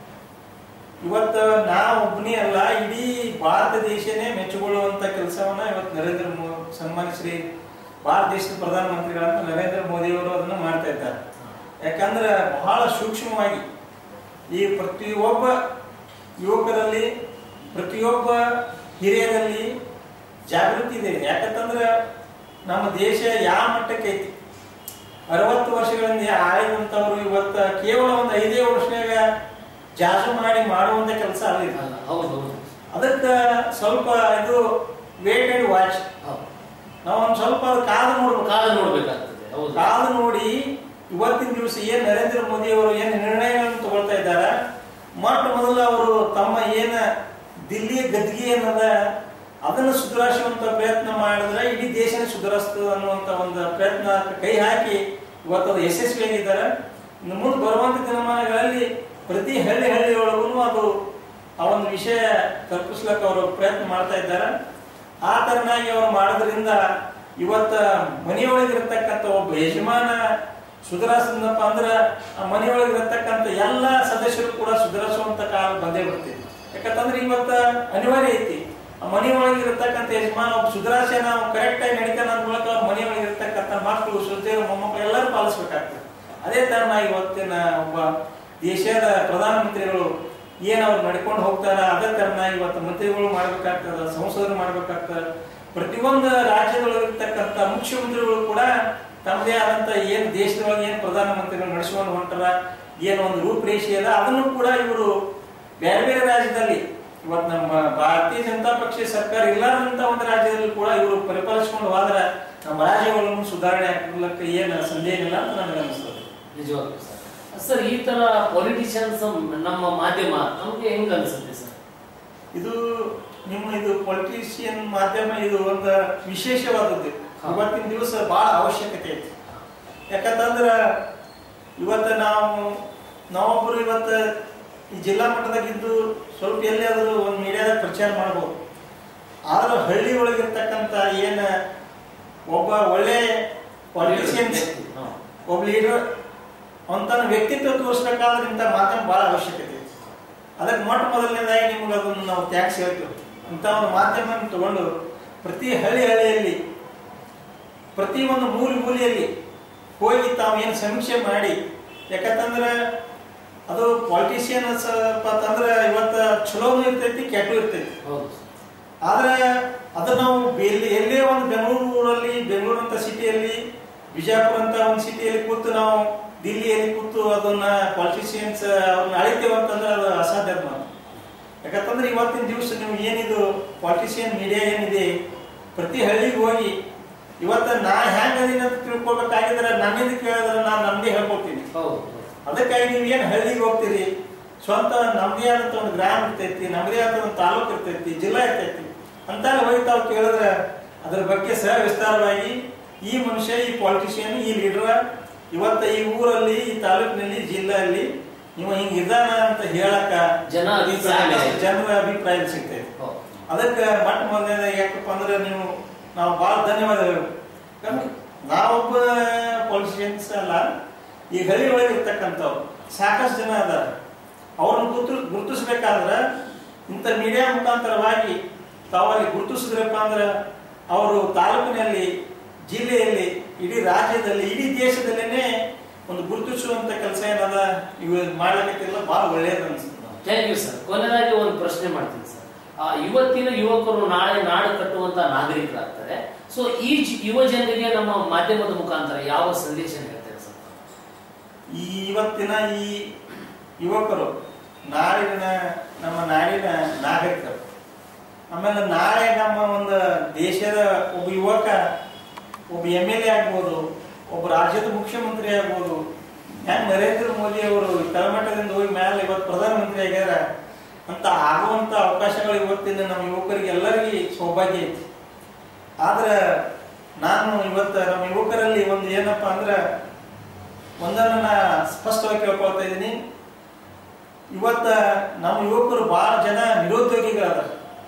ಇವತ್ತು ನಾ ಒಬ್ಬನೇ ಅಲ್ಲ ಇಡೀ ಭಾರತ ದೇಶನೇ ಮೆಚ್ಚುಕೊಳ್ಳುವಂತ ಕೆಲಸವನ್ನ ಇವತ್ತು ನರೇಂದ್ರ ಮೋದಿ ಸನ್ಮಾನ್ಯ ಶ್ರೀ ಭಾರತ ದೇಶದ ಪ್ರಧಾನಮಂತ್ರಿಗಳಂತ ನರೇಂದ್ರ ಮೋದಿ ಅವರು ಅದನ್ನ ಮಾಡ್ತಾ ಇದ್ದಾರೆ ಯಾಕಂದ್ರೆ ಬಹಳ ಸೂಕ್ಷ್ಮವಾಗಿ ಈ ಪ್ರತಿಯೊಬ್ಬ ಯುವಕರಲ್ಲಿ ಪ್ರತಿಯೊಬ್ಬ ಹಿರಿಯರಲ್ಲಿ ಜಾಗೃತಿ ಇದೆ ಯಾಕಂತಂದ್ರೆ ನಮ್ಮ ದೇಶ ಯಾವ ಮಟ್ಟಕ್ಕೆ ಐತಿ ಅರವತ್ತು ವರ್ಷಗಳಿಂದ ಆಳಿದಂತವ್ರು ಇವತ್ತ ಕೇವಲ ಒಂದು ಐದೇ ವರ್ಷನಾಗ ಜಾಜು ಮಾಡಿ ಮಾಡುವಂತ ಕೆಲಸ ಆಗಲಿಲ್ಲ ಅಲ್ಲ ಹೌದು ಹೌದು ಅದಕ್ಕೆ ಸ್ವಲ್ಪ ಇದು ವೇಟ್ ಅಂಡ್ ವಾಚ್ ಹೌದು ನಾವು ಒಂದು ಸ್ವಲ್ಪ ಅದು ಕಾದು ನೋಡ್ಬೇಕು ಕಾಲ ನೋಡ್ಬೇಕಾಗ್ತದೆ ಹೌದು ಕಾದು ನೋಡಿ ಇವತ್ತಿನ ದಿವಸ ಏನ್ ನರೇಂದ್ರ ಮೋದಿ ಅವರು ಏನ್ ನಿರ್ಣಯಗಳನ್ನು ತಗೊಳ್ತಾ ಇದ್ದಾರೆ ಮೊಟ್ಟ ಮೊದಲು ಅವರು ತಮ್ಮ ಏನ ದಿಲ್ಲಿ ಗದ್ದಿಗೆ ಏನದ ಅದನ್ನು ಸುಧಾರಿಸುವಂತ ಪ್ರಯತ್ನ ಮಾಡಿದ್ರೆ ಇಡೀ ದೇಶನೇ ಸುಧಾರಿಸ್ತದೆ ಅನ್ನುವಂತ ಒಂದು ಪ್ರಯತ್ನ ಕೈ ಹಾಕಿ ಇವತ್ತು ಅದು ಯಶಸ್ವಿಯಾಗಿದ್ದಾರೆ ಇನ್ನು ಮುಂದೆ ಬರುವಂತ ದಿನಮಾನಗಳಲ್ಲಿ ಪ್ರತಿ ಹಳ್ಳಿ ಹಳ್ಳಿಯೊಳಗೂ ಅದು ಆ ಒಂದು ವಿಷಯ ತಲುಪಿಸ್ಲಿಕ್ಕೆ ಅವರು ಪ್ರಯತ್ನ ಮಾಡ್ತಾ ಇದ್ದಾರೆ ಆ ತರನಾಗಿ ಅವರು ಮಾಡೋದ್ರಿಂದ ಇವತ್ತ ಮನೆಯೊಳಗಿರ್ತಕ್ಕಂಥ ಒಬ್ಬ ಯಜಮಾನ ಸುಧಾರಿಸಿದಪ್ಪ ಅಂದ್ರ ಆ ಮನೆಯೊಳಗಿರ್ತಕ್ಕಂಥ ಎಲ್ಲ ಸದಸ್ಯರು ಕೂಡ ಸುಧಾರಿಸುವಂತ ಕಾಲ ಬಂದೇ ಬರ್ತಿದೆ ಯಾಕಂತಂದ್ರೆ ಇವತ್ತ ಅನಿವಾರ್ಯ ಐತಿ ಆ ಮನೆಯೊಳಗಿರ್ತಕ್ಕಂಥ ಯಜಮಾನ ಒಬ್ಬ ಸುಧಾರಿಸಿ ನಾವು ಕರೆಕ್ಟ್ ಆಗಿ ನಡೀತಾನ ಅಂದ ಮೂಲಕ ಅವ್ರ ಮನೆಯೊಳಗಿರ್ತಕ್ಕಂಥ ಮಕ್ಕಳು ಸುದ್ದಿಯರು ಮೊಮ್ಮಕ್ಕಳು ಎಲ್ಲರೂ ಪಾಲಿಸ್ಬೇಕಾಗ್ತದೆ ಅದೇ ತರನಾಗಿ ಇವತ್ತಿನ ಒಬ್ಬ ದೇಶದ ಪ್ರಧಾನಮಂತ್ರಿಗಳು ಏನ್ ಅವ್ರು ನಡ್ಕೊಂಡು ಹೋಗ್ತಾರ ಅದೇ ತರನಾಗಿ ಇವತ್ತು ಮಂತ್ರಿಗಳು ಮಾಡ್ಬೇಕಾಗ್ತದ ಸಂಸದರು ಮಾಡ್ಬೇಕಾಗ್ತದ ಪ್ರತಿಯೊಂದು ರಾಜ್ಯದೊಳಗಿರ್ತಕ್ಕಂಥ ಮುಖ್ಯಮಂತ್ರಿಗಳು ಕೂಡ ತಮ್ಮದೇ ಆದಂತ ಏನ್ ದೇಶದೊಳಗೆ ಏನ್ ಪ್ರಧಾನಮಂತ್ರಿಗಳು ನಡೆಸ್ಕೊಂಡು ಹೊಂಟಾರ ಏನು ಒಂದು ರೂಪರೇಷೆ ಅದ ಅದನ್ನು ಕೂಡ ಇವರು ಬೇರೆ ಬೇರೆ ರಾಜ್ಯದಲ್ಲಿ ಇವತ್ತು ನಮ್ಮ ಭಾರತೀಯ ಜನತಾ ಪಕ್ಷ ಸರ್ಕಾರ ಇಲ್ಲದಂತ ಒಂದು ರಾಜ್ಯದಲ್ಲಿ ಕೂಡ ಇವರು ಪರಿಪಾಲಿಸಿಕೊಂಡು ಹೋದ್ರೆ ನಮ್ಮ ರಾಜ್ಯಗಳನ್ನು ಸುಧಾರಣೆ ಆಗ್ಲಿಕ್ಕೆ ಏನು ಸಂದೇಹ ಇಲ್ಲ ಅಂತ ನನಗೆ ಅನಿಸ್ತದೆ ನಿಜವಾಗ್ಲೂ ಸರ್ ಸರ್ ಈ ತರ ಪೊಲಿಟಿಷಿಯನ್ಸ್ ನಮ್ಮ ಮಾಧ್ಯಮ ನಮ್ಗೆ ಹೆಂಗ್ ಅನ್ಸುತ್ತೆ ಸರ್ ಇದು ನಿಮ್ಮ ಇದು ಪೊಲಿಟಿಷಿಯನ್ ಮಾಧ್ಯಮ ಇದು ಒಂದು ವಿಶೇಷವಾದದ್ದು ಹಾ. ಇವತ್ತಿನ ದಿವಸ ಬಹಳ ಅವಶ್ಯಕತೆ ಐತಿ ಯಾಕಂತಂದ್ರ ಇವತ್ತು ನಾವು ನಾವೊಬ್ರು ಇವತ್ತು ಈ ಜಿಲ್ಲಾ ಮಟ್ಟದಾಗಿದ್ದು ಸ್ವಲ್ಪ ಎಲ್ಲಿಯಾದರೂ ಒಂದು ಮೀಡಿಯಾದಾಗ ಪ್ರಚಾರ ಮಾಡ್ಬೋದು ಆದ್ರೆ ಹಳ್ಳಿ ಒಳಗಿರ್ತಕ್ಕಂಥ ಏನ ಒಬ್ಬ ಒಳ್ಳೆ ಪೊಲಿಟಿಷಿಯನ್ಸ್ ಹಾ. ಒಬ್ಬ ಲೀಡರ್ ಅವನ ವ್ಯಕ್ತಿತ್ವ ತೋರಿಸ್ಬೇಕಾದ್ರೆ ಇಂಥ ಮಾಧ್ಯಮ ಬಹಳ ಅವಶ್ಯಕತೆ ಐತಿ ಅದಕ್ಕೆ ಮೊಟ್ಟ ಮೊದಲನೇದಾಗಿ ನಿಮ್ಗೆ ಅದನ್ನು ನಾವು ಟ್ಯಾಕ್ಸ್ ಹೇಳ್ತೇವೆ ಇಂಥ ಒಂದು ಮಾಧ್ಯಮ ತಗೊಂಡು ಪ್ರತಿ ಹಳ್ಳಿ ಹಳ್ಳಿಯಲ್ಲಿ ಪ್ರತಿ ಒಂದು ಮೂಲೆ ಮೂಲೆಯಲ್ಲಿ ಹೋಗಿ ತಾವು ಏನು ಸಮೀಕ್ಷೆ ಮಾಡಿ ಯಾಕಂತಂದ್ರೆ ಅದು ಪಾಲಿಟಿಷಿಯನ್ ಅಂತಂದ್ರೆ ಇವತ್ತು ಚಲೋನು ಇರ್ತೈತಿ ಕೆಟ್ಟು ಇರ್ತೈತಿ ಹೌದು ಸರ್. ಆದ್ರೆ ಅದು ನಾವು ಎಲ್ಲಿ ಎಲ್ಲೇ ಒಂದು ಬೆಂಗಳೂರಲ್ಲಿ ಬೆಂಗಳೂರು ಅಂತ ಸಿಟಿಯಲ್ಲಿ ಬಿಜಾಪುರ ಅಂತ ಒಂದು ಸಿಟಿಯಲ್ಲಿ ಕೂತು ನಾವು ದಿಲ್ಲಿಯಲ್ಲಿ ಕೂತು ಅದನ್ನ ಪಾಲಿಟಿಷಿಯನ್ಸ್ ಅವ್ರನ್ನ ಅಳಿತೇವೆ ಅಂತಂದ್ರೆ ಅದು ಅಸಾಧ್ಯ ಅದು ಮಾತು. ಯಾಕಂತಂದ್ರೆ ಇವತ್ತಿನ ದಿವಸ ನೀವು ಏನಿದು ಪಾಲಿಟಿಷಿಯನ್ ಮೀಡಿಯಾ ಏನಿದೆ ಪ್ರತಿ ಹಳ್ಳಿಗೆ ಹೋಗಿ ಇವತ್ತ ನಾ ಹ್ಯಾಂಗ ಅದೀನಿ ಅಂತ ತಿಳ್ಕೊಬೇಕಾಗಿದ್ರೆ ನನ್ನಿಂದ ಕೇಳಿದ್ರೆ ನಾನು ನಮ್ದೇ ಹೇಳ್ಕೊತೀನಿ ಹೌದು ಹೌದು. ಅದಕ್ಕಾಗಿ ನೀವು ಏನು ಹಳ್ಳಿಗೆ ಹೋಗ್ತೀರಿ ಸ್ವಂತ ನಮ್ದೇ ಆದಂತ ಒಂದು ಗ್ರಾಮ ಇರ್ತೈತಿ ನಮ್ದೇ ಆದಂತ ಒಂದು ತಾಲೂಕು ಇರ್ತೈತಿ ಜಿಲ್ಲಾ ಇರ್ತೈತಿ ಅಂತ ಹೋಗಿ ತಾವು ಕೇಳಿದ್ರೆ ಅದ್ರ ಬಗ್ಗೆ ಸಹ ವಿಸ್ತಾರವಾಗಿ ಈ ಮನುಷ್ಯ ಈ ಪಾಲಿಟಿಷಿಯನ್ ಈ ಲೀಡರ್ ಇವತ್ತ ಈ ಊರಲ್ಲಿ ಈ ತಾಲೂಕಿನಲ್ಲಿ ಜಿಲ್ಲೆಯಲ್ಲಿ ನೀವು ಹಿಂಗ್ ಇದಾನ ಅಂತ ಹೇಳಕ ಜನ ಅಭಿಪ್ರಾಯ ಸಾಕಷ್ಟು ಜನರ ಅಭಿಪ್ರಾಯ ಸಿಗ್ತೈತಿ ಹೌದು. ಅದಕ್ಕೆ ಮೊಟ್ಟ ಮೊದಲನೇ ಯಾಕಪ್ಪ ಅಂದ್ರೆ ನೀವು ನಾವು ಬಹಳ ಧನ್ಯವಾದ ಹೇಳ್ಬೇಕು. ಯಾಕಂದ್ರೆ ನಾವೊಬ್ಬ ಪೊಲಿಟಿಷಿಯನ್ಸ್ ಅಲ್ಲ ಈ ಹಳ್ಳಿ ಒಳಗೆ ಇರ್ತಕ್ಕಂಥವ್ರು ಸಾಕಷ್ಟು ಜನ ಅದಾರ ಅವ್ರನ್ನ ಗುರ್ತು ಗುರುತಿಸ್ಬೇಕಾದ್ರೆ ಇಂಥ ಮೀಡಿಯಾ ಮುಖಾಂತರವಾಗಿ ತಾವಲ್ಲಿ ಗುರುತಿಸಿದ್ರಪ್ಪ ಅಂದ್ರೆ ಅವರು ತಾಲೂಕಿನಲ್ಲಿ ಜಿಲ್ಲೆಯಲ್ಲಿ ಇಡೀ ರಾಜ್ಯದಲ್ಲಿ ಇಡೀ ದೇಶದಲ್ಲೇನೆ ಒಂದು ಗುರುತಿಸುವಂತ ಕೆಲಸ ಏನದ ಇವು ಮಾಡ್ಲಿಕ್ಕಿಲ್ಲ ಬಹಳ ಒಳ್ಳೇದು ಅನ್ಸುತ್ತೆ ಥ್ಯಾಂಕ್ ಯು ಸರ್ ಕೊನೆಯದಾಗಿ ಒಂದು ಪ್ರಶ್ನೆ ಮಾಡ್ತೀನಿ ಸರ್ ಆ, ಇವತ್ತಿನ ಯುವಕರು ನಾಳೆ ನಾಡು ಕಟ್ಟುವಂತ ನಾಗರಿಕರಾಗ್ತಾರೆ ಸೊ ಈ ಜ- ಯುವ ಜನರಿಗೆ ನಮ್ಮ ಮಾಧ್ಯಮದ ಮುಖಾಂತರ ಯಾವ ಸಂದೇಶ ಹೇಳ್ತಾರೆ ಸರ್ ಈ ಇವತ್ತಿನ ಈ ಯುವಕರು ನಾಡಿನ ನಮ್ಮ ನಾಡಿನ ನಾಗರಿಕರು ಆಮೇಲೆ ನಾಳೆ ನಮ್ಮ ಒಂದು ದೇಶದ ಒಬ್ಬ ಯುವಕ ಒಬ್ಬ ಎಮ್ ಎಲ್ ಎ ಆಗ್ಬೋದು ಒಬ್ಬ ರಾಜ್ಯದ ಮುಖ್ಯಮಂತ್ರಿ ಆಗ್ಬೋದು ಹೆಂಗ್ ನರೇಂದ್ರ ಮೋದಿ ಅವರು ತಳಮಟ್ಟದಿಂದ ಹೋಗಿ ಮೇಲೆ ಇವತ್ತು ಪ್ರಧಾನಮಂತ್ರಿ ಆಗ್ಯಾರ ಅಂತ ಆಗುವಂತ ಅವಕಾಶಗಳು ಇವತ್ತಿನ ನಮ್ಮ ಯುವಕರಿಗೆ ಎಲ್ಲರಿಗೆ ಸೌಭಾಗ್ಯ ಐತಿ ಆದ್ರೆ ನಾನು ಇವತ್ತು ನಮ್ಮ ಯುವಕರಲ್ಲಿ ಒಂದು ಏನಪ್ಪಾ ಅಂದ್ರೆ ಒಂದನ್ನ ನಾ ಸ್ಪಷ್ಟವಾಗಿ ಕೇಳ್ಕೊಳ್ತಾ ಇದ್ದೀನಿ ಇವತ್ತ ನಮ್ಮ ಯುವಕರು ಬಹಳ ಜನ ನಿರುದ್ಯೋಗಿಗಳದ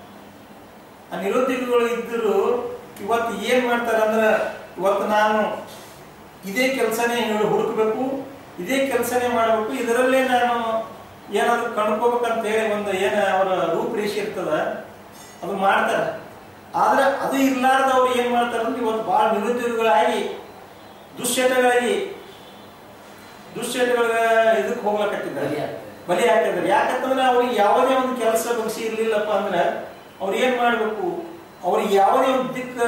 ಆ ನಿರುದ್ಯೋಗಿಗಳು ಇದ್ದರು ಇವತ್ತು ಏನ್ ಮಾಡ್ತಾರೆ ಅಂದ್ರೆ ಇವತ್ತು ನಾನು ಇದೇ ಕೆಲಸನೇ ಹುಡುಕಬೇಕು ಇದೇ ಕೆಲಸನೇ ಮಾಡಬೇಕು ಇದರಲ್ಲೇ ನಾನು ಏನಾದ್ರು ಕಂಡ್ಕೋಬೇಕಂತ ಹೇಳಿ ಒಂದು ಏನ ಅವರ ರೂಪರೇಷೆ ಇರ್ತದ ಅದು ಮಾಡ್ತಾರೆ ಆದ್ರೆ ಅದು ಇರ್ಲಾರ್ದವ್ರು ಏನ್ ಮಾಡ್ತಾರೆ ಅಂದ್ರೆ ಇವತ್ತು ಬಹಳ ನಿರುದ್ಯೋಗಿಗಳಾಗಿ ದುಶ್ಚಟಗಳಾಗಿ ದುಶ್ಚಟಗಳ ಇದಕ್ಕೆ ಹೋಗ್ಲಕತ್ತಿದ್ದಾರೆ ಬಲಿ ಆಗ್ತದೆ. ಬಲಿ ಹಾಕಿದ್ದಾರೆ ಯಾಕಂತಂದ್ರೆ ಅವ್ರಿಗೆ ಯಾವುದೇ ಒಂದು ಕೆಲಸ ಬಗ್ಸಿ ಇರ್ಲಿಲ್ಲಪ್ಪ ಅಂದ್ರೆ ಅವ್ರು ಏನ್ ಮಾಡ್ಬೇಕು ಅವ್ರಿಗೆ ಯಾವುದೇ ಒಂದು ದಿಕ್ಕ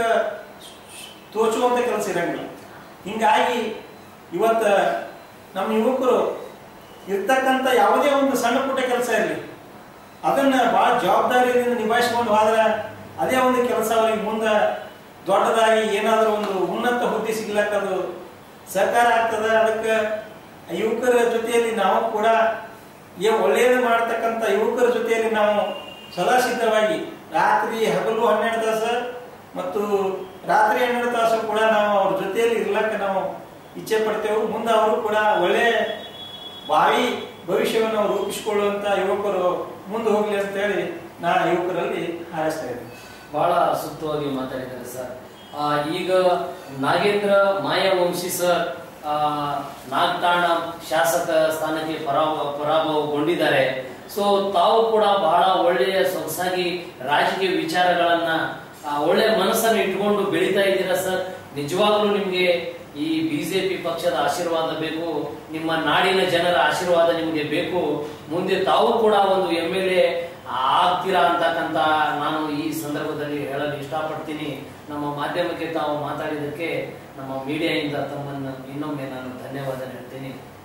ತೋಚುವಂತ ಕೆಲಸ ಇರಂಗಿಲ್ಲ ಹಿಂಗಾಗಿ ಇವತ್ತ ನಮ್ಮ ಯುವಕರು ಇರ್ತಕ್ಕಂಥ ಯಾವುದೇ ಒಂದು ಸಣ್ಣ ಪುಟ್ಟ ಕೆಲಸ ಇರಲಿ ಅದನ್ನ ಬಹಳ ಜವಾಬ್ದಾರಿಯಿಂದ ನಿಭಾಯಿಸ್ಕೊಂಡು ಹೋದ್ರೆ ಅದೇ ಒಂದು ಕೆಲಸ ಅವ್ರಿಗೆ ಮುಂದೆ ದೊಡ್ಡದಾಗಿ ಏನಾದರೂ ಒಂದು ಉನ್ನತ ಹುದ್ದೆ ಸಿಗ್ಲಕ್ಕ ಅದು ಸರ್ಕಾರ ಆಗ್ತದೆ ಅದಕ್ಕೆ ಯುವಕರ ಜೊತೆಯಲ್ಲಿ ನಾವು ಕೂಡ ಏ ಒಳ್ಳೆಯದು ಮಾಡತಕ್ಕಂಥ ಯುವಕರ ಜೊತೆಯಲ್ಲಿ ನಾವು ಸದಾ ಸಿದ್ಧವಾಗಿ ರಾತ್ರಿ ಹಗಲು ಹನ್ನೆರಡು ತಾಸು ಮತ್ತು ರಾತ್ರಿ ಹನ್ನೆರಡು ತಾಸು ಕೂಡ ನಾವು ಅವ್ರ ಜೊತೆಯಲ್ಲಿ ಇರ್ಲಕ್ಕ ನಾವು ಇಚ್ಛೆ ಪಡ್ತೇವೆ ಮುಂದೆ ಅವರು ಕೂಡ ಒಳ್ಳೆ ಭಾವಿ ಭವಿಷ್ಯವನ್ನು ನಾವು ರೂಪಿಸಿಕೊಳ್ಳುವಂತ ಯುವಕರು ಮುಂದೆ ಹೋಗ್ಲಿ ಅಂತ ಹೇಳಿ ನಾ ಯುವಕರಲ್ಲಿ ಹಾರೈಸ್ತಾ ಇದ್ದೀನಿ ಬಹಳ ಸೂಕ್ತವಾಗಿ ಮಾತಾಡಿದ್ದಾರೆ ಸರ್ ಆ, ಈಗ ನಾಗೇಂದ್ರ ಮಾಯಾವಂಶಿ ಸರ್ ಆ, ನಾಗತಾಣ ಶಾಸಕ ಸ್ಥಾನಕ್ಕೆ ಪರಾಭವ ಪರಾಭವಗೊಂಡಿದ್ದಾರೆ ಸೊ ತಾವು ಕೂಡ ಬಹಳ ಒಳ್ಳೆಯ ಸೊಗಸಾಗಿ ರಾಜಕೀಯ ವಿಚಾರಗಳನ್ನ ಆ, ಒಳ್ಳೆ ಮನಸ್ಸನ್ನು ಇಟ್ಕೊಂಡು ಬೆಳೀತಾ ಇದ್ದೀರಾ ಸರ್ ನಿಜವಾಗ್ಲೂ ನಿಮ್ಗೆ ಈ ಬಿಜೆಪಿ ಪಕ್ಷದ ಆಶೀರ್ವಾದ ಬೇಕು ನಿಮ್ಮ ನಾಡಿನ ಜನರ ಆಶೀರ್ವಾದ ನಿಮಗೆ ಬೇಕು ಮುಂದೆ ತಾವು ಕೂಡ ಒಂದು ಎಂ ಎಲ್ ಎ ಆಗ್ತೀರಾ ಅಂತಕ್ಕಂತ ನಾನು ಈ ಸಂದರ್ಭದಲ್ಲಿ ಹೇಳಲು ಇಷ್ಟಪಡ್ತೀನಿ ನಮ್ಮ ಮಾಧ್ಯಮಕ್ಕೆ ತಾವು ಮಾತಾಡಿದ್ದಕ್ಕೆ ನಮ್ಮ ಮೀಡಿಯಾದಿಂದ ತಮ್ಮನ್ನು ಇನ್ನೊಮ್ಮೆ ನಾನು ಧನ್ಯವಾದ ಹೇಳ್ತೀನಿ